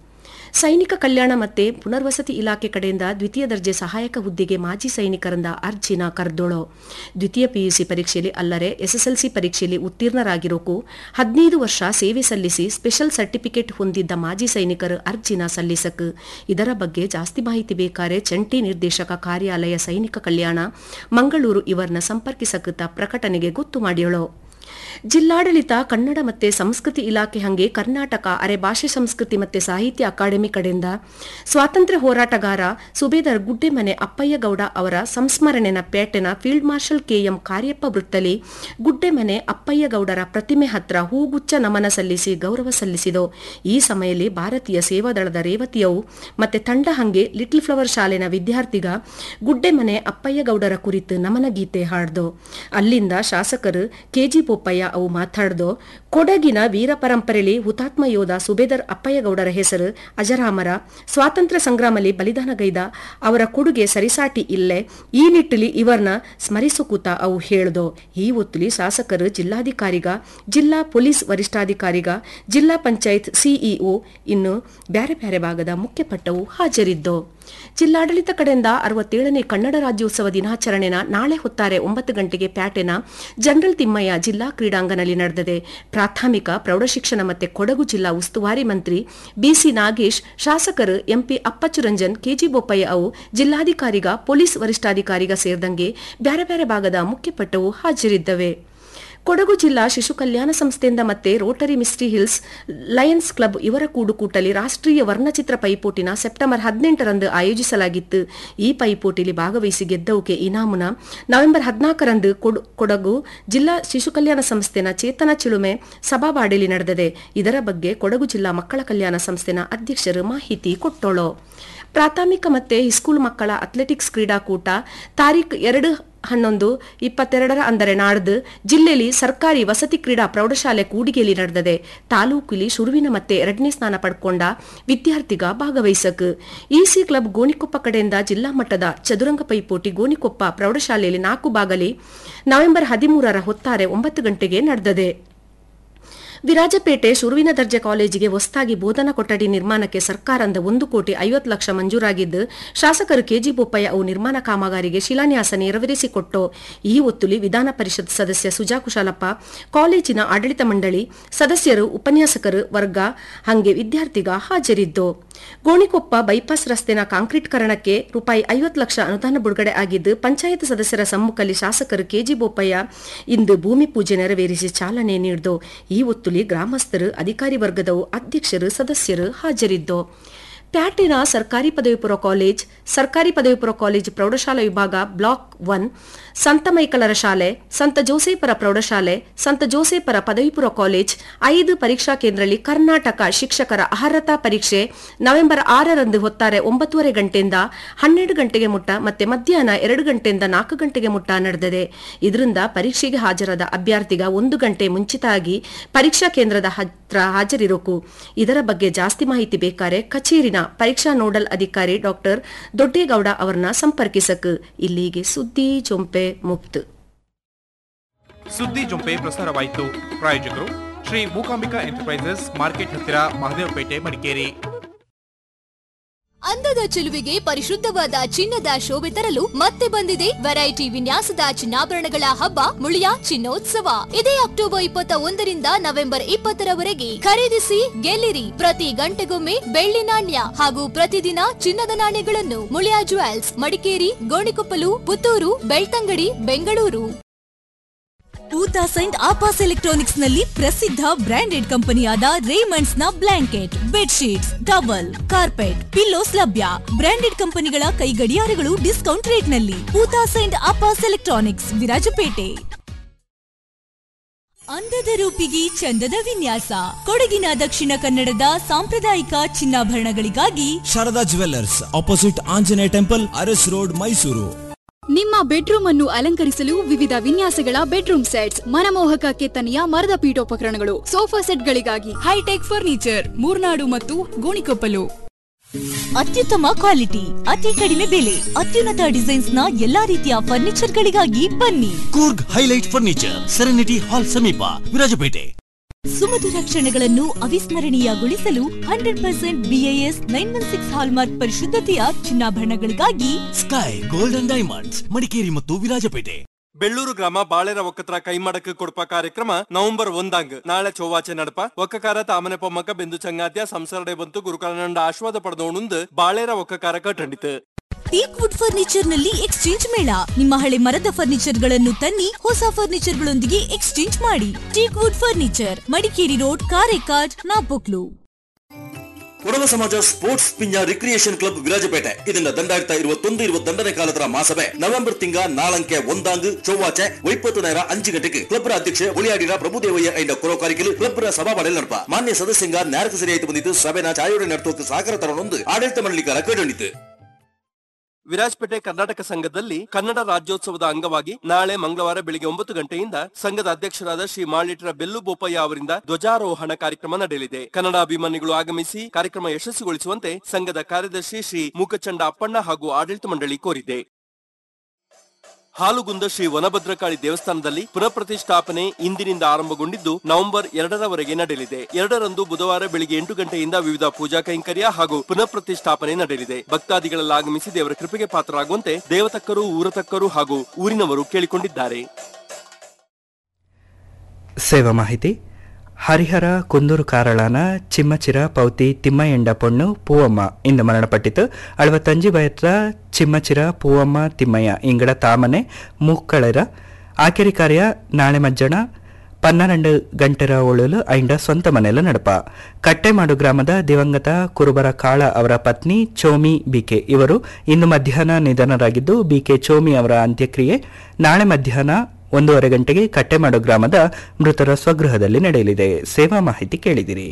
ಸೈನಿಕ ಕಲ್ಯಾಣ ಮತ್ತೆ ಪುನರ್ವಸತಿ ಇಲಾಖೆ ಕಡೆಯಿಂದ ದ್ವಿತೀಯ ದರ್ಜೆ ಸಹಾಯಕ ಹುದ್ದೆಗೆ ಮಾಜಿ ಸೈನಿಕರಿಂದ ಅರ್ಜಿನ ಕರೆದೋಳು ದ್ವಿತೀಯ ಪಿಯುಸಿ ಪರೀಕ್ಷೆಯಲ್ಲಿ ಅಲ್ಲದೆ ಎಸ್ಎಸ್ಎಲ್ಸಿ ಪರೀಕ್ಷೆಯಲ್ಲಿ ಉತ್ತೀರ್ಣರಾಗಿರೋಕು ಹದಿನೈದು ವರ್ಷ ಸೇವೆ ಸಲ್ಲಿಸಿ ಸ್ಪೆಷಲ್ ಸರ್ಟಿಫಿಕೇಟ್ ಹೊಂದಿದ್ದ ಮಾಜಿ ಸೈನಿಕರು ಅರ್ಜಿನ ಸಲ್ಲಿಸಕ್ ಇದರ ಬಗ್ಗೆ ಜಾಸ್ತಿ ಮಾಹಿತಿ ಬೇಕಾರೆ ಚಂಟಿ ನಿರ್ದೇಶಕ ಕಾರ್ಯಾಲಯ ಸೈನಿಕ ಕಲ್ಯಾಣ ಮಂಗಳೂರು ಇವರನ್ನ ಸಂಪರ್ಕಿಸಕುತ್ತ ಪ್ರಕಟಣೆಗೆ ಗೊತ್ತು ಮಾಡಿಯೋಳು ಜಿಲ್ಲಾಡಳಿತ ಕನ್ನಡ ಮತ್ತೆ ಸಂಸ್ಕೃತಿ ಇಲಾಖೆ ಹಂಗೆ ಕರ್ನಾಟಕ ಅರೆ ಭಾಷೆ ಸಂಸ್ಕೃತಿ ಮತ್ತೆ ಸಾಹಿತ್ಯ ಅಕಾಡೆಮಿ ಕಡೆಯಿಂದ ಸ್ವಾತಂತ್ರ್ಯ ಹೋರಾಟಗಾರ ಸುಬೇದರ್ ಗುಡ್ಡೆಮನೆ ಅಪ್ಪಯ್ಯಗೌಡ ಅವರ ಸಂಸ್ಮರಣೆನ ಪೇಟೆನ field marshal KM Cariappa ವೃತ್ತಲಿ Guddemane ಅಪ್ಪಯ್ಯಗೌಡರ ಪ್ರತಿಮೆ ಹತ್ರ ಹೂಗುಚ್ಚ ನಮನ ಸಲ್ಲಿಸಿ ಗೌರವ ಸಲ್ಲಿಸಿದೋ ಈ ಸಮಯದಲ್ಲಿ ಭಾರತೀಯ ಸೇವಾದಳದ ರೇವತಿಯವು ಮತ್ತೆ ತಂಡ ಹಂಗೆ ಲಿಟಲ್ ಫ್ಲವರ್ ಶಾಲೆನ ವಿದ್ಯಾರ್ಥಿಗ ಗುಡ್ಡೆಮನೆ ಅಪ್ಪಯ್ಯಗೌಡರ ಕುರಿತು ನಮನ ಗೀತೆ ಹಾಡ್ದು ಅಲ್ಲಿಂದ ಶಾಸಕರು ಕೆಜಿ ಬೋಪಯ್ಯ ಅವು ಮಾತಾಡ್ದು ಕೊಡಗಿನ ವೀರ ಪರಂಪರೆಯಲ್ಲಿ ಹುತಾತ್ಮ ಯೋಧ ಸುಬೇದರ್ ಅಪ್ಪಯ್ಯಗೌಡರ ಹೆಸರು ಅಜರಾಮರ ಸ್ವಾತಂತ್ರ್ಯ ಸಂಗ್ರಾಮದಲ್ಲಿ ಬಲಿದಾನಗೈದ ಅವರ ಕೊಡುಗೆ ಸರಿಸಾಟಿ ಇಲ್ಲೇ ಈ ನಿಟ್ಟಿಲಿ ಇವರನ್ನ ಸ್ಮರಿಸುಕೂತ ಅವು ಹೇಳ್ದು ಈ ಹೊತ್ತಲಿ ಶಾಸಕರು ಜಿಲ್ಲಾಧಿಕಾರಿಗ ಜಿಲ್ಲಾ ಪೊಲೀಸ್ ವರಿಷ್ಠಾಧಿಕಾರಿಗ ಜಿಲ್ಲಾ ಪಂಚಾಯತ್ ಸಿಇಒ ಇನ್ನು ಬ್ಯಾರೆ ಬ್ಯಾರೆ ಭಾಗದ ಮುಖ್ಯ ಪಟ್ಟವು ಹಾಜರಿದ್ದು ಜಿಲ್ಲಾಡಳಿತ ಕಡೆಯಿಂದ ಅರವತ್ತೇಳನೇ ಕನ್ನಡ ರಾಜ್ಯೋತ್ಸವ ದಿನಾಚರಣೆನ ನಾಳೆ ಹೊತ್ತಾರೆ ಒಂಬತ್ತು ಗಂಟೆಗೆ ಪ್ಯಾಟೆನ ಜನರಲ್ ತಿಮ್ಮಯ್ಯ ಜಿಲ್ಲಾ ಕ್ರೀಡಾಂಗಣದಲ್ಲಿ ನಡೆದಿದೆ ಪ್ರಾಥಮಿಕ ಪ್ರೌಢಶಿಕ್ಷಣ ಮತ್ತೆ ಕೊಡಗು ಜಿಲ್ಲಾ ಉಸ್ತುವಾರಿ ಮಂತ್ರಿ ಬಿಸಿ ನಾಗೇಶ್ ಶಾಸಕರು ಎಂಪಿ ಅಪ್ಪಚ್ಚುರಂಜನ್ ಕೆಜಿ ಬೋಪಯ್ಯ ಅವು ಜಿಲ್ಲಾಧಿಕಾರಿಗ ಪೊಲೀಸ್ ವರಿಷ್ಠಾಧಿಕಾರಿಗ ಸೇರಿದಂಗೆ ಬ್ಯಾರೆ ಬ್ಯಾರೆ ಭಾಗದ ಮುಖ್ಯಪಟ್ಟವು ಹಾಜರಿದ್ದವೆ ಕೊಡಗು ಜಿಲ್ಲಾ ಶಿಶು ಕಲ್ಯಾಣ ಸಂಸ್ಥೆಯಿಂದ ಮತ್ತೆ Rotary Misty Hills Lions Club ಇವರ ಕೂಡುಕೂಟಲಿ ರಾಷ್ಟ್ರೀಯ ವರ್ಣಚಿತ್ರ ಪೈಪೋಟಿನ ಸೆಪ್ಟೆಂಬರ್ ಹದಿನೆಂಟರಂದು ಆಯೋಜಿಸಲಾಗಿತ್ತು ಈ ಪೈಪೋಟಿಲಿ ಭಾಗವಹಿಸಿ ಗೆದ್ದವುಕೆ ಇನಾಮುನ ನವೆಂಬರ್ ಹದಿನಾಲ್ಕರಂದು ಕೊಡಗು ಜಿಲ್ಲಾ ಶಿಶು ಕಲ್ಯಾಣ ಸಂಸ್ಥೆನ ಚೇತನ ಚಿಳುಮೆ ಸಭಾವಾಡಿಲಿ ನಡೆದಿದೆ ಇದರ ಬಗ್ಗೆ ಕೊಡಗು ಜಿಲ್ಲಾ ಮಕ್ಕಳ ಕಲ್ಯಾಣ ಸಂಸ್ಥೆನ ಅಧ್ಯಕ್ಷರು ಮಾಹಿತಿ ಕೊಟ್ಟೋಳು ಪ್ರಾಥಮಿಕ ಮತ್ತೆ ಹಿಸ್ಕೂಲ್ ಮಕ್ಕಳ ಅಥ್ಲೆಟಿಕ್ಸ್ ಕ್ರೀಡಾಕೂಟ ತಾರೀಖ್ ಎರಡು ಹನ್ನೊಂದು ಇಪ್ಪತ್ತೆರಡರ ಅಂದರೆ ನಾಡ್ದು ಜಿಲ್ಲೆಯಲ್ಲಿ ಸರ್ಕಾರಿ ವಸತಿ ಕ್ರೀಡಾ ಪ್ರೌಢಶಾಲೆ ಕೂಡಿಗೆಯಲ್ಲಿ ನಡೆದಿದೆ ತಾಲೂಕಿಲಿ ಶುರುವಿನ ಮತ್ತೆ ಎರಡನೇ ಸ್ಥಾನ ಪಡ್ಕೊಂಡ ವಿದ್ಯಾರ್ಥಿಗ ಭಾಗವಹಿಸಕ್ ಇಸಿ ಕ್ಲಬ್ ಗೋಣಿಕೊಪ್ಪ ಕಡೆಯಿಂದ ಜಿಲ್ಲಾ ಮಟ್ಟದ ಚದುರಂಗ ಪೈಪೋಟಿ ಗೋಣಿಕೊಪ್ಪ ಪ್ರೌಢಶಾಲೆಯಲ್ಲಿ ನಾಲ್ಕು ಬಾಗಲಿ ನವೆಂಬರ್ ಹದಿಮೂರರ ಹೊತ್ತಾರೆ ಒಂಬತ್ತು ಗಂಟೆಗೆ ನಡೆದಿದೆ ವಿರಾಜಪೇಟೆ ಶುರುವಿನ ದರ್ಜೆ ಕಾಲೇಜಿಗೆ ಹೊಸದಾಗಿ ಬೋಧನಾ ಕೊಠಡಿ ನಿರ್ಮಾಣಕ್ಕೆ ಸರ್ಕಾರದಿಂದ ಒಂದು ಕೋಟಿ ಐವತ್ತು ಲಕ್ಷ ಮಂಜೂರಾಗಿದ್ದು ಶಾಸಕರು ಕೆಜಿ ಬೋಪಯ್ಯ ಅವು ನಿರ್ಮಾಣ ಕಾಮಗಾರಿಗೆ ಶಿಲಾನ್ಯಾಸ ನೆರವೇರಿಸಿಕೊಟ್ಟು ಈ ಒತ್ತುಲಿ ವಿಧಾನ ಪರಿಷತ್ ಸದಸ್ಯ ಸುಜಾ ಕುಶಾಲಪ್ಪ ಕಾಲೇಜಿನ ಆಡಳಿತ ಮಂಡಳಿ ಸದಸ್ಯರು ಉಪನ್ಯಾಸಕರು ವರ್ಗ ಹಂಗೆ ವಿದ್ಯಾರ್ಥಿಗ ಹಾಜರಿದ್ದು ಗೋಣಿಕೊಪ್ಪ ಬೈಪಾಸ್ ರಸ್ತೆನ ಕಾಂಕ್ರೀಟ್ಕರಣಕ್ಕೆ ರೂಪಾಯಿ ಐವತ್ತು ಲಕ್ಷ ಅನುದಾನ ಬಿಡುಗಡೆ ಆಗಿದ್ದು ಪಂಚಾಯತ್ ಸದಸ್ಯರ ಸಮ್ಮುಖದಲ್ಲಿ ಶಾಸಕರು ಕೆಜಿ ಬೋಪಯ್ಯ ಇಂದು ಭೂಮಿ ಪೂಜೆ ನೆರವೇರಿಸಿ ಚಾಲನೆ ನೀಡಿದ್ದು ಈ ಒತ್ತುಲಿ ಗ್ರಾಮಸ್ಥರು ಅಧಿಕಾರಿ ವರ್ಗದವು ಅಧ್ಯಕ್ಷರು ಸದಸ್ಯರು ಹಾಜರಿದ್ದು ಪ್ಯಾಟಿನ ಸರ್ಕಾರಿ ಪದವಿ ಪೂರ್ವ ಕಾಲೇಜ್ ಸರ್ಕಾರಿ ಪದವಿ ಪೂರ್ವ ಕಾಲೇಜ್ ಪ್ರೌಢಶಾಲಾ ವಿಭಾಗ ಬ್ಲಾಕ್ ಒನ್ ಸಂತ ಮೈಕಲರ ಶಾಲೆ ಸಂತ ಜೋಸೇಪರ ಪ್ರೌಢಶಾಲೆ ಸಂತ ಜೋಸೇಪರ ಪದವಿ ಪೂರ್ವ ಕಾಲೇಜ್ ಐದು ಪರೀಕ್ಷಾ ಕೇಂದ್ರದಲ್ಲಿ ಕರ್ನಾಟಕ ಶಿಕ್ಷಕರ ಅರ್ಹತಾ ಪರೀಕ್ಷೆ ನವೆಂಬರ್ ಆರರಂದು ಹೊತ್ತಾರೆ ಒಂಬತ್ತುವರೆ ಗಂಟೆಯಿಂದ ಹನ್ನೆರಡು ಗಂಟೆಗೆ ಮುಟ್ಟ ಮತ್ತೆ ಮಧ್ಯಾಹ್ನ ಎರಡು ಗಂಟೆಯಿಂದ ನಾಲ್ಕು ಗಂಟೆಗೆ ಮುಟ್ಟ ನಡೆದಿದೆ ಇದರಿಂದ ಪರೀಕ್ಷೆಗೆ ಹಾಜರಾದ ಅಭ್ಯರ್ಥಿಗ ಒಂದು ಗಂಟೆ ಮುಂಚಿತವಾಗಿ ಪರೀಕ್ಷಾ ಕೇಂದ್ರದ ಹತ್ರ ಹಾಜರಿರೋಕು ಇದರ ಬಗ್ಗೆ ಜಾಸ್ತಿ ಮಾಹಿತಿ ಬೇಕಾರೆ ಕಚೇರಿನ ಪರೀಕ್ಷಾ ನೋಡಲ್ ಅಧಿಕಾರಿ ಡಾಕ್ಟರ್ ದೊಡ್ಡೇಗೌಡ ಅವರನ್ನ ಸಂಪರ್ಕಿಸಕ್ ಇಲ್ಲಿಗೆ ಸುದ್ದಿ ಜೊಂಪೆ ಮುಕ್ತ ಸುದ್ದಿ ಜೊಂಪೆ ಪ್ರಸಾರವಾಯಿತು ಪ್ರಾಯೋಜಕರು ಶ್ರೀ ಮೂಕಾಂಬಿಕಾ ಎಂಟರ್ಪ್ರೈಸಸ್ ಮಾರ್ಕೆಟ್ ಹತ್ತಿರ ಮಹದೇವಪೇಟೆ ಮಡಿಕೇರಿ ಅಂದದ ಚೆಲುವಿಗೆ ಪರಿಶುದ್ಧವಾದ ಚಿನ್ನದ ಶೋಭೆ ತರಲು ಮತ್ತೆ ಬಂದಿದೆ ವೆರೈಟಿ ವಿನ್ಯಾಸದ ಚಿನ್ನಾಭರಣಗಳ ಹಬ್ಬ ಮುಳಿಯ ಚಿನ್ನೋತ್ಸವ ಇದೇ ಅಕ್ಟೋಬರ್ ಇಪ್ಪತ್ತ ಒಂದರಿಂದ ನವೆಂಬರ್ ಇಪ್ಪತ್ತರವರೆಗೆ ಖರೀದಿಸಿ ಗೆಲ್ಲಿರಿ ಪ್ರತಿ ಗಂಟೆಗೊಮ್ಮೆ ಬೆಳ್ಳಿ ನಾಣ್ಯ ಹಾಗೂ ಪ್ರತಿದಿನ ಚಿನ್ನದ ನಾಣ್ಯಗಳನ್ನು ಮುಳಿಯಾ ಜುವೆಲ್ಸ್ ಮಡಿಕೇರಿ ಗೋಣಿಕೊಪ್ಪಲು ಪುತ್ತೂರು ಬೆಳ್ತಂಗಡಿ ಬೆಂಗಳೂರು ಊತಾ ಸೈಂಟ್ ಆಪಾಸ್ ಎಲೆಕ್ಟ್ರಾನಿಕ್ಸ್ ನಲ್ಲಿ ಪ್ರಸಿದ್ಧ ಬ್ರಾಂಡೆಡ್ ಕಂಪನಿಯಾದ ರೇಮಂಡ್ಸ್ ನ blanket bedsheets towel carpet pillows ಲಭ್ಯ ಬ್ರಾಂಡೆಡ್ ಕಂಪನಿಗಳ ಕೈಗಡಿಯಾರಗಳು ಡಿಸ್ಕೌಂಟ್ ರೇಟ್ ನಲ್ಲಿ ಊತಾ ಸೈಂಟ್ ಆಪಾಸ್ ಎಲೆಕ್ಟ್ರಾನಿಕ್ಸ್ ವಿರಾಜಪೇಟೆ ಅಂದದ ರೂಪಿಗೆ ಚಂದದ ವಿನ್ಯಾಸ ಕೊಡಗಿನ ದಕ್ಷಿಣ ಕನ್ನಡದ ಸಾಂಪ್ರದಾಯಿಕ ಚಿನ್ನಾಭರಣಗಳಿಗಾಗಿ Sharada jewellers opposite Anjaneya temple Aras road Mysuru ನಿಮ್ಮ ಬೆಡ್ರೂಮ್ ಅನ್ನು ಅಲಂಕರಿಸಲು ವಿವಿಧ ವಿನ್ಯಾಸಗಳ ಬೆಡ್ರೂಮ್ ಸೆಟ್ಸ್ ಮನಮೋಹಕ ಕೆತ್ತನೆಯ ಮರದ ಪೀಠೋಪಕರಣಗಳು ಸೋಫಾ ಸೆಟ್ಗಳಿಗಾಗಿ ಹೈಟೆಕ್ ಫರ್ನಿಚರ್ ಮೂರ್ನಾಡು ಮತ್ತು ಗೋಣಿಕೊಪ್ಪಲು ಅತ್ಯುತ್ತಮ ಕ್ವಾಲಿಟಿ ಅತಿ ಕಡಿಮೆ ಬೆಲೆ ಅತ್ಯುನ್ನತ ಡಿಸೈನ್ಸ್ ನ ಎಲ್ಲಾ ರೀತಿಯ ಫರ್ನಿಚರ್ ಗಳಿಗಾಗಿ ಬನ್ನಿ Coorg highlight furniture serenity hall ಸಮೀಪ ವಿರಾಜಪೇಟೆ ಸುಮಧುರ ಕ್ಷಣಗಳನ್ನು ಅವಿಸ್ಮರಣೀಯಗೊಳಿಸಲು hundred percent BIS nine one six hallmark ಪರಿಶುದ್ಧತೆಯ ಚಿನ್ನಾಭರಣಗಳಿಗಾಗಿ ಸ್ಕೈ ಗೋಲ್ಡನ್ ಡೈಮಂಡ್ಸ್ ಮಡಿಕೇರಿ ಮತ್ತು ವಿರಾಜಪೇಟೆ ಬೆಳ್ಳೂರು ಗ್ರಾಮ ಬಾಳೆರ ಒಕ್ಕತ್ರ ಕೈಮಡಕ್ಕೆ ಕೊಡ್ಪ ಕಾರ್ಯಕ್ರಮ ನವೆಂಬರ್ ಒಂದಾಂಗ್ ನಾಳೆ ಚೊವ್ವಾಚೆ ನಡಪ ಒಕ್ಕಕಾರ ತಾಮನೆ ಪೊಮ್ಮಕ್ಕ ಬೆಂದು ಚಂಗಾತ್ಯ ಸಂಸರಡೆ ಬಂತು ಗುರುಕಲನಂಡ ಆಶ್ವಾದ ಪಡೆದೋಣುಂದು ಬಾಳೆರ ಒಕ್ಕಕಾರ ಕಟ್ಟಂಡಿತು ಟೀಕ್ ವುಡ್ ಫರ್ನಿಚರ್ ನಲ್ಲಿ ಎಕ್ಸ್ಚೇಂಜ್ ಮೇಳ ನಿಮ್ಮ ಹಳೆ ಮರದ ಫರ್ನಿಚರ್ ಗಳನ್ನು ತನ್ನಿ ಹೊಸ ಫರ್ನಿಚರ್ ಗಳೊಂದಿಗೆ ಎಕ್ಸ್ಚೇಂಜ್ ಮಾಡಿ teak wood furniture Madikeri road Karekad Napoklu Kodava Samaja sports ಪಿಂಜ ರಿಕ್ರಿಯೇಷನ್ ಕ್ಲಬ್ ವಿರಾಜಪೇಟೆ ಇದನ್ನ ದಂಡಾಯಿರತ್ತ ಇರುವತ್ತೊಂದು ഇരുപത്തിരണ്ടನೇ ಕಾಲದರ ಮಾಸಭೆ ನವೆಂಬರ್ ತಿಂಗ ನಾಳಂಕೆ ಒಂದಾಂಗ್ ಚೊವ್ವಾಚೆ ಒಪ್ಪತ್ತು ನೇರ ಅಂಚು ಗಂಟೆಗೆ ಕ್ಲಬ್ ಅಧ್ಯಕ್ಷ ಒಳಿಯಾಡಿರ ಪ್ರಭುದೇವಯ್ಯ ಐಂಡ ಕೊರೋಕಾರಿಕೆಲು ಕ್ಲಬ್ ಸಭಾ ಬಡಲ್ ನಡಪ ಮಾನ್ಯ ಸದಸ್ಯಂಗ ನ್ಯಾರಕ ಸರಿಯಾಯಿತು ಬಂದಿದ್ದು ಸಭೆನ ಚಾಯೋಡೆ ನಡತೋಕೆ ಸಹಕಾರ ತರನೊಂದು ಆಡಳಿತ ಮಂಡಳಿಕಾರ ಕೇಳೊಂಡಿತು ವಿರಾಜಪೇಟೆ ಕರ್ನಾಟಕ ಸಂಘದಲ್ಲಿ ಕನ್ನಡ ರಾಜ್ಯೋತ್ಸವದ ಅಂಗವಾಗಿ ನಾಳೆ ಮಂಗಳವಾರ ಬೆಳಿಗ್ಗೆ ಒಂಬತ್ತು ಗಂಟೆಯಿಂದ ಸಂಘದ ಅಧ್ಯಕ್ಷರಾದ ಶ್ರೀ ಮಾಳಿಟ್ರ ಬೆಲ್ಲು ಬೋಪಯ್ಯ ಅವರಿಂದ ಧ್ವಜಾರೋಹಣ ಕಾರ್ಯಕ್ರಮ ನಡೆಯಲಿದೆ ಕನ್ನಡ ಅಭಿಮಾನಿಗಳು ಆಗಮಿಸಿ ಕಾರ್ಯಕ್ರಮ ಯಶಸ್ವಿಗೊಳಿಸುವಂತೆ ಸಂಘದ ಕಾರ್ಯದರ್ಶಿ ಶ್ರೀ ಮೂಕಚಂಡ ಅಪ್ಪಣ್ಣ ಹಾಗೂ ಆಡಳಿತ ಮಂಡಳಿ ಕೋರಿದೆ ಹಾಲುಗುಂದ ಶ್ರೀ ವನಭದ್ರಕಾಳಿ ದೇವಸ್ಥಾನದಲ್ಲಿ ಪುನಃ ಪ್ರತಿಷ್ಠಾಪನೆ ಇಂದಿನಿಂದ ಆರಂಭಗೊಂಡಿದ್ದು ನವೆಂಬರ್ ಎರಡರವರೆಗೆ ನಡೆಯಲಿದೆ ಎರಡರಂದು ಬುಧವಾರ ಬೆಳಿಗ್ಗೆ ಎಂಟು ಗಂಟೆಯಿಂದ ವಿವಿಧ ಪೂಜಾ ಕೈಂಕರ್ಯ ಹಾಗೂ ಪುನಃ ಪ್ರತಿಷ್ಠಾಪನೆ ನಡೆಯಲಿದೆ ಭಕ್ತಾದಿಗಳೆಲ್ಲ ಆಗಮಿಸಿ ದೇವರ ಕೃಪೆಗೆ ಪಾತ್ರರಾಗುವಂತೆ ದೇವತಕ್ಕರು ಊರತಕ್ಕರು ಹಾಗೂ ಊರಿನವರು ಕೇಳಿಕೊಂಡಿದ್ದಾರೆ ಸೇವಾ ಮಾಹಿತಿ ಹರಿಹರ ಕುಂದೂರು ಕಾರಳನ ಚಿಮ್ಮಚಿರ ಪೌತಿ ತಿಮ್ಮಯ್ಯಂಡ ಪೊಣ್ಣು ಪೂವಮ್ಮ ಇಂದು ಮರಣಪಟ್ಟಿತು ಅಳವತ್ತಂಜಿ ಬಯತ್ರ ಚಿಮ್ಮಚಿರ ಪೂವಮ್ಮ ತಿಮ್ಮಯ್ಯ ಇಂಗಡ ತಾಮನೆ ಮೂಕ್ಕಳರ ಆಕೆರಿ ಕಾರ್ಯ ನಾಳೆ ಮಜ್ಜನ ಪನ್ನೆರಡು ಗಂಟೆರ ಉಳಲು ಐಂಡ ಸ್ವಂತ ಮನೆಯಲ್ಲ ನಡಪ ಕಟ್ಟೆಮಾಡು ಗ್ರಾಮದ ದಿವಂಗತ ಕುರುಬರ ಕಾಳ ಅವರ ಪತ್ನಿ ಚೋಮಿ ಬಿಕೆ ಇವರು ಇಂದು ಮಧ್ಯಾಹ್ನ ನಿಧನರಾಗಿದ್ದು ಬಿಕೆ ಚೋಮಿ ಅವರ ಅಂತ್ಯಕ್ರಿಯೆ ನಾಳೆ ಮಧ್ಯಾಹ್ನ ಒಂದೂವರೆ ಗಂಟೆಗೆ ಕಟ್ಟೆಮಾಡು ಗ್ರಾಮದ ಮೃತರ ಸ್ವಗೃಹದಲ್ಲಿ ನಡೆಯಲಿದೆ ಸೇವಾ ಮಾಹಿತಿ ಕೇಳಿದಿರಿ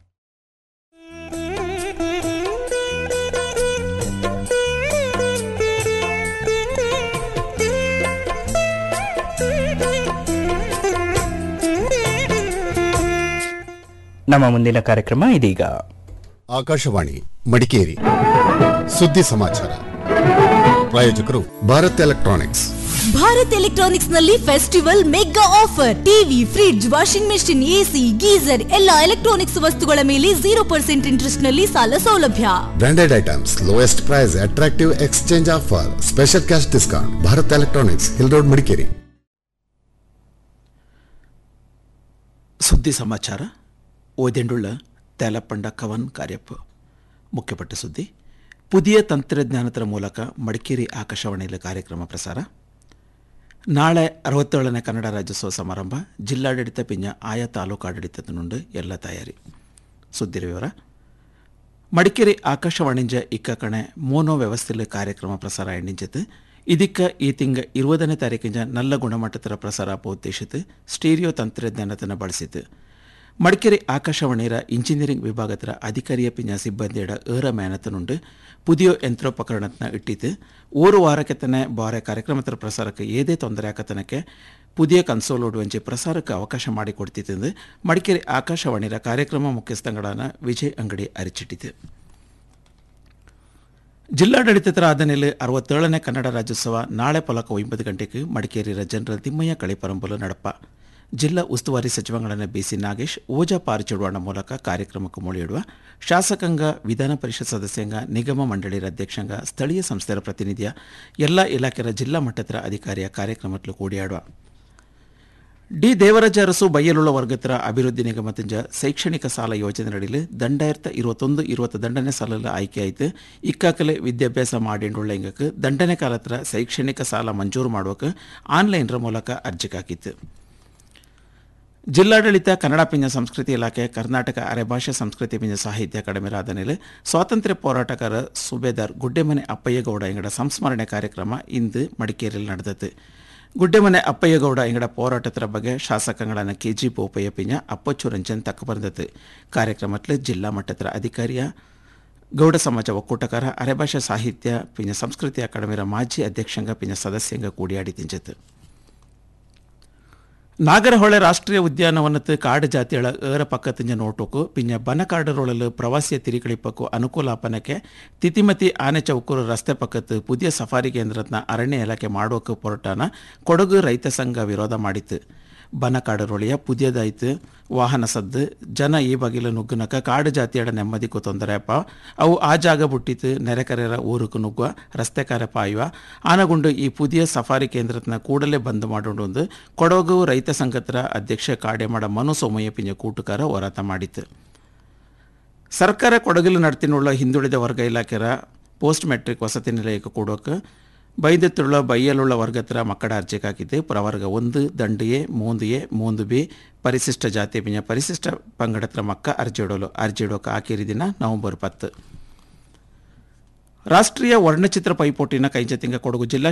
ನಮ್ಮ ಮುಂದಿನ ಕಾರ್ಯಕ್ರಮ ಇದೀಗ ಆಕಾಶವಾಣಿ ಮಡಿಕೇರಿ ಸುದ್ದಿ ಸಮಾಚಾರ ಪ್ರಾಯೋಜಕರು ಭಾರತ್ ಎಲೆಕ್ಟ್ರಾನಿಕ್ಸ್ ಭಾರತ್ ಎಲೆಕ್ಟ್ರಾನಿಕ್ಸ್ ನಲ್ಲಿ festival mega offer TV fridge washing machine AC geyser ಎಲ್ಲಾ ಎಲೆಕ್ಟ್ರಾನಿಕ್ಸ್ ವಸ್ತುಗಳ ಮೇಲೆ ಜೀರೋ ಪರ್ಸೆಂಟ್ ಇಂಟ್ರೆಸ್ಟ್ ನಲ್ಲಿ ಸಾಲ ಸೌಲಭ್ಯ branded items lowest price attractive exchange offer special cash discount Bharat electronics hill road Madikeri ಸುದ್ದಿ ಸಮಾಚಾರ ಓದೆಂಡುಳ್ಳ ತೇಲಪಂಡ ಕವನ್ ಕಾರ್ಯಪ್ಪ ಮುಖ್ಯಪಟ್ಟ ಸುದ್ದಿ ಪುದಿಯ ತಂತ್ರಜ್ಞಾನದ ಮೂಲಕ ಮಡಿಕೇರಿ ಆಕಾಶವಾಣಿಯಲ್ಲಿ ಕಾರ್ಯಕ್ರಮ ಪ್ರಸಾರ ನಾಳೆ ಅರವತ್ತೇಳನೇ ಕನ್ನಡ ರಾಜ್ಯೋತ್ಸವ ಸಮಾರಂಭ ಜಿಲ್ಲಾಡಳಿತ ಪಿಂಜ ಆಯಾ ತಾಲೂಕು ಆಡಳಿತದ ಎಲ್ಲ ತಯಾರಿ ಸುದ್ದಿ ವಿವರ ಮಡಿಕೇರಿ ಆಕಾಶವಾಣಿಂಜ ಇಕ್ಕ ಕಣೆ ಮೋನೋ ವ್ಯವಸ್ಥೆಯಲ್ಲಿ ಕಾರ್ಯಕ್ರಮ ಪ್ರಸಾರ ಎಣ್ಣಿಂಚತ್ತು ಇದಕ್ಕ ಈ ತಿಂಗ ഇരുപതನೇ ತಾರೀಕಿಂಜ നല്ല ಗುಣಮಟ್ಟದ ಪ್ರಸಾರ ಉದ್ದೇಶಿತು ಸ್ಟೀರಿಯೋ ತಂತ್ರಜ್ಞಾನತನ ಬಳಸಿತು ಮಡಿಕೇರಿ ಆಕಾಶವಾಣಿಯ ಇಂಜಿನಿಯರಿಂಗ್ ವಿಭಾಗದ ಅಧಿಕಾರಿಯ ಪಿಂಜ ಸಿಬ್ಬಂದಿಯಡ ಏರ ಮೇನತನುಂಡು ಪುದಿಯ ಯಂತ್ರೋಪಕರಣತ್ನ ಇಟ್ಟಿದ್ದು ಓರು ವಾರಕ್ಕೆ ತನೆ ಬಾರೆ ಕಾರ್ಯಕ್ರಮದ ಪ್ರಸಾರಕ್ಕೆ ಏದೇ ತೊಂದರೆ ಆಕತನಕ್ಕೆ ಪುದಿಯ ಕನ್ಸೋಲ್ ಓಡುವಂಚೆ ಪ್ರಸಾರಕ್ಕೆ ಅವಕಾಶ ಮಾಡಿಕೊಡ್ತಿದ್ದು ಮಡಿಕೇರಿ ಆಕಾಶವಾಣಿಯ ಕಾರ್ಯಕ್ರಮ ಮುಖ್ಯಸ್ಥಗಳಾದ ವಿಜಯ್ ಅಂಗಡಿ ಅರಿಚಿಟ್ಟಿತು ಜಿಲ್ಲಾಡಳಿತದ ಆದನೆಲೆ ಅರವತ್ತೇಳನೇ ಕನ್ನಡ ರಾಜ್ಯೋತ್ಸವ ನಾಳೆ ಪೊಲಕ ಒಂಬತ್ತು ಗಂಟೆಗೆ ಮಡಿಕೇರಿಯ ಜನರಲ್ ತಿಮ್ಮಯ್ಯ ಕಳಿಪರಂಬಲು ನಡಪ ಜಿಲ್ಲಾ ಉಸ್ತುವಾರಿ ಸಚಿವಗಳನ್ನ ಬಿಸಿ ನಾಗೇಶ್ ಓಜಾ ಪಾರಿಚಿಡುವ ಮೂಲಕ ಕಾರ್ಯಕ್ರಮಕ್ಕೆ ಮೊಳೆಯಿಡುವ ಶಾಸಕಾಂಗ ವಿಧಾನ ಪರಿಷತ್ ಸದಸ್ಯಂಗ ನಿಗಮ ಮಂಡಳಿಯ ಅಧ್ಯಕ್ಷಂಗ ಸ್ಥಳೀಯ ಸಂಸ್ಥೆಯ ಪ್ರತಿನಿಧಿಯ ಎಲ್ಲ ಇಲಾಖೆಯ ಜಿಲ್ಲಾ ಮಟ್ಟದ ಅಧಿಕಾರಿಯ ಕಾರ್ಯಕ್ರಮದಲ್ಲಿ ಕೂಡಿಯಾಡುವ ಡಿ ದೇವರಾಜ ಅರಸು ಬಯ್ಯಲುಳ್ಳ ವರ್ಗತರ ಅಭಿವೃದ್ಧಿ ನಿಗಮದಿಂದ ಶೈಕ್ಷಣಿಕ ಸಾಲ ಯೋಜನೆ ನಡೀಲಿ ದಂಡಾಯಿರತ್ತ ಇರುವತ್ತೊಂದು ಇರುವತ್ತು ದಂಡನೆ ಸಾಲಲ್ಲಿ ಆಯ್ಕೆ ಆಯಿತು ಇಕ್ಕಾಕಲೆ ವಿದ್ಯಾಭ್ಯಾಸ ಮಾಡಿಂಡುಳ್ಳ ಇಂಗಕ್ಕೆ ದಂಡನೆ ಕಾಲತ್ರ ಶೈಕ್ಷಣಿಕ ಸಾಲ ಮಂಜೂರು ಮಾಡುವಕ್ಕೆ ಆನ್ಲೈನ್ರ ಮೂಲಕ ಅರ್ಜಿ ಹಾಕಿತ್ತು ಜಿಲ್ಲಾಡಳಿತ ಕನ್ನಡ ಪಿಂಜ ಸಂಸ್ಕೃತಿ ಇಲಾಖೆ ಕರ್ನಾಟಕ ಅರೆಭಾಷೆ ಸಂಸ್ಕೃತಿ ಪಿಂಜ ಸಾಹಿತ್ಯ ಅಕಾಡೆಮಿ ಆದನೆಲೆ ಸ್ವಾತಂತ್ರ್ಯ ಹೋರಾಟಗಾರ ಸುಬೇದಾರ್ ಗುಡ್ಡೆಮನೆ ಅಪ್ಪಯ್ಯಗೌಡ ಎಂಗಡ ಸಂಸ್ಮರಣೆ ಕಾರ್ಯಕ್ರಮ ಇಂದು ಮಡಿಕೇರಿಯಲ್ಲಿ ನಡೆದದ್ದು ಗುಡ್ಡೆಮನೆ ಅಪ್ಪಯ್ಯಗೌಡ ಎಂಗಡ ಹೋರಾಟದ ಬಗ್ಗೆ ಶಾಸಕಗಳನ್ನ ಕೆಜಿ ಬೋಪಯ್ಯ ಪಿಂಜ ಅಪ್ಪಚ್ಚು ರಂಜನ್ ತಕ್ಕ ಬಂದದ್ದು ಕಾರ್ಯಕ್ರಮದಲ್ಲಿ ಜಿಲ್ಲಾ ಮಟ್ಟದ ಅಧಿಕಾರಿಯ ಗೌಡ ಸಮಾಜ ಒಕ್ಕೂಟಕಾರ ಅರೆಭಾಷೆ ಸಾಹಿತ್ಯ ಪಿಂಜ ಸಂಸ್ಕೃತಿ ಅಕಾಡೆಮಿಯ ಮಾಜಿ ಅಧ್ಯಕ್ಷಂಗ ಪಿಂಜ ಸದಸ್ಯಂಗ ಕೂಡಿಯಾಡಿ ತಿಂಜತ್ತು ನಾಗರಹೊಳೆ ರಾಷ್ಟ್ರೀಯ ಉದ್ಯಾನವನದ ಕಾಡು ಜಾತಿಗಳ ಏರ ಪಕ್ಕತಿಂಜ ನೋಟೋಕು ಪಿಂಜ ಬನಕಾಡರೊಳಲು ಪ್ರವಾಸಿಯ ತಿರಿಗಳಿಪ್ಪಕ್ಕೂ ಅನುಕೂಲಾಪನಕ್ಕೆ ತಿತಿಮತಿ ಆನೆ ಚೌಕೂರು ರಸ್ತೆ ಪಕ್ಕತ್ತು ಪುದಿಯ ಸಫಾರಿ ಕೇಂದ್ರತ್ನ ಅರಣ್ಯ ಇಲಾಖೆ ಮಾಡೋಕೆ ಹೊರಟಾನ ಕೊಡಗು ರೈತ ಸಂಘ ವಿರೋಧ ಮಾಡಿತ್ತು ಬನಕಾಡರೊಳಿಯ ಪುದಿಯದಾಯ್ತು ವಾಹನ ಸದ್ದು ಜನ ಈ ಬಗೆಲು ನುಗ್ಗುನಕ ಕಾಡು ಜಾತಿಯಡ ನೆಮ್ಮದಿಗೂ ತೊಂದರೆಯಪ್ಪ ಅವು ಆ ಜಾಗ ಬಿಟ್ಟಿತ್ತು ನೆರೆಕರೆರ ಊರುಕು ನುಗ್ಗುವ ರಸ್ತೆ ಕರೆ ಪಾಯುವ ಆನಗುಂಡು ಈ ಪುದಿಯ ಸಫಾರಿ ಕೇಂದ್ರತನ ಕೂಡಲೇ ಬಂದ್ ಮಾಡೋದು ಕೊಡಗು ರೈತ ಸಂಘತರ ಅಧ್ಯಕ್ಷ ಕಾಡೆಮಾಡ ಮನು ಸೋಮಯ್ಯ ಪಿಂಜ ಕೂಟುಕಾರ ಹೋರಾಟ ಮಾಡಿತ್ತು ಸರ್ಕಾರ ಕೊಡಗಲು ನಡ್ತಿನುಳ್ಳ ಹಿಂದುಳಿದ ವರ್ಗ ಇಲಾಖೆರ ಪೋಸ್ಟ್ ಮೆಟ್ರಿಕ್ ವಸತಿ ನಿಲಯಕ್ಕೆ ಕೊಡೋಕೆ ಬೈದತ್ತುಳ್ಳ ಬೈಯಲುಳ್ಳ ವರ್ಗತರ ಮಕ್ಕಳ ಅರ್ಜಿಗೆ ಹಾಕಿದ್ದು ಪ್ರವರ್ಗ ಒಂದು ದಂಡು ಎ ಮೂಂದು ಎ ಮೂಂದು ಬಿ ಪರಿಶಿಷ್ಟ ಜಾತಿ ಪಿಂಜ ಪರಿಶಿಷ್ಟ ಪಂಗಡತ್ರ ಮಕ್ಕ ಅರ್ಜಿ ಇಡೋಲು ಅರ್ಜಿ ಇಡೋಕೆ ಹಾಕಿರಿ ದಿನ ನವೆಂಬರ್ ಪತ್ತು ರಾಷ್ಟ್ರೀಯ ವರ್ಣಚಿತ್ರ ಪೈಪೋಟಿನ ಕೈಂಚ ತಿಂಗ ಕೊಡಗು ಜಿಲ್ಲಾ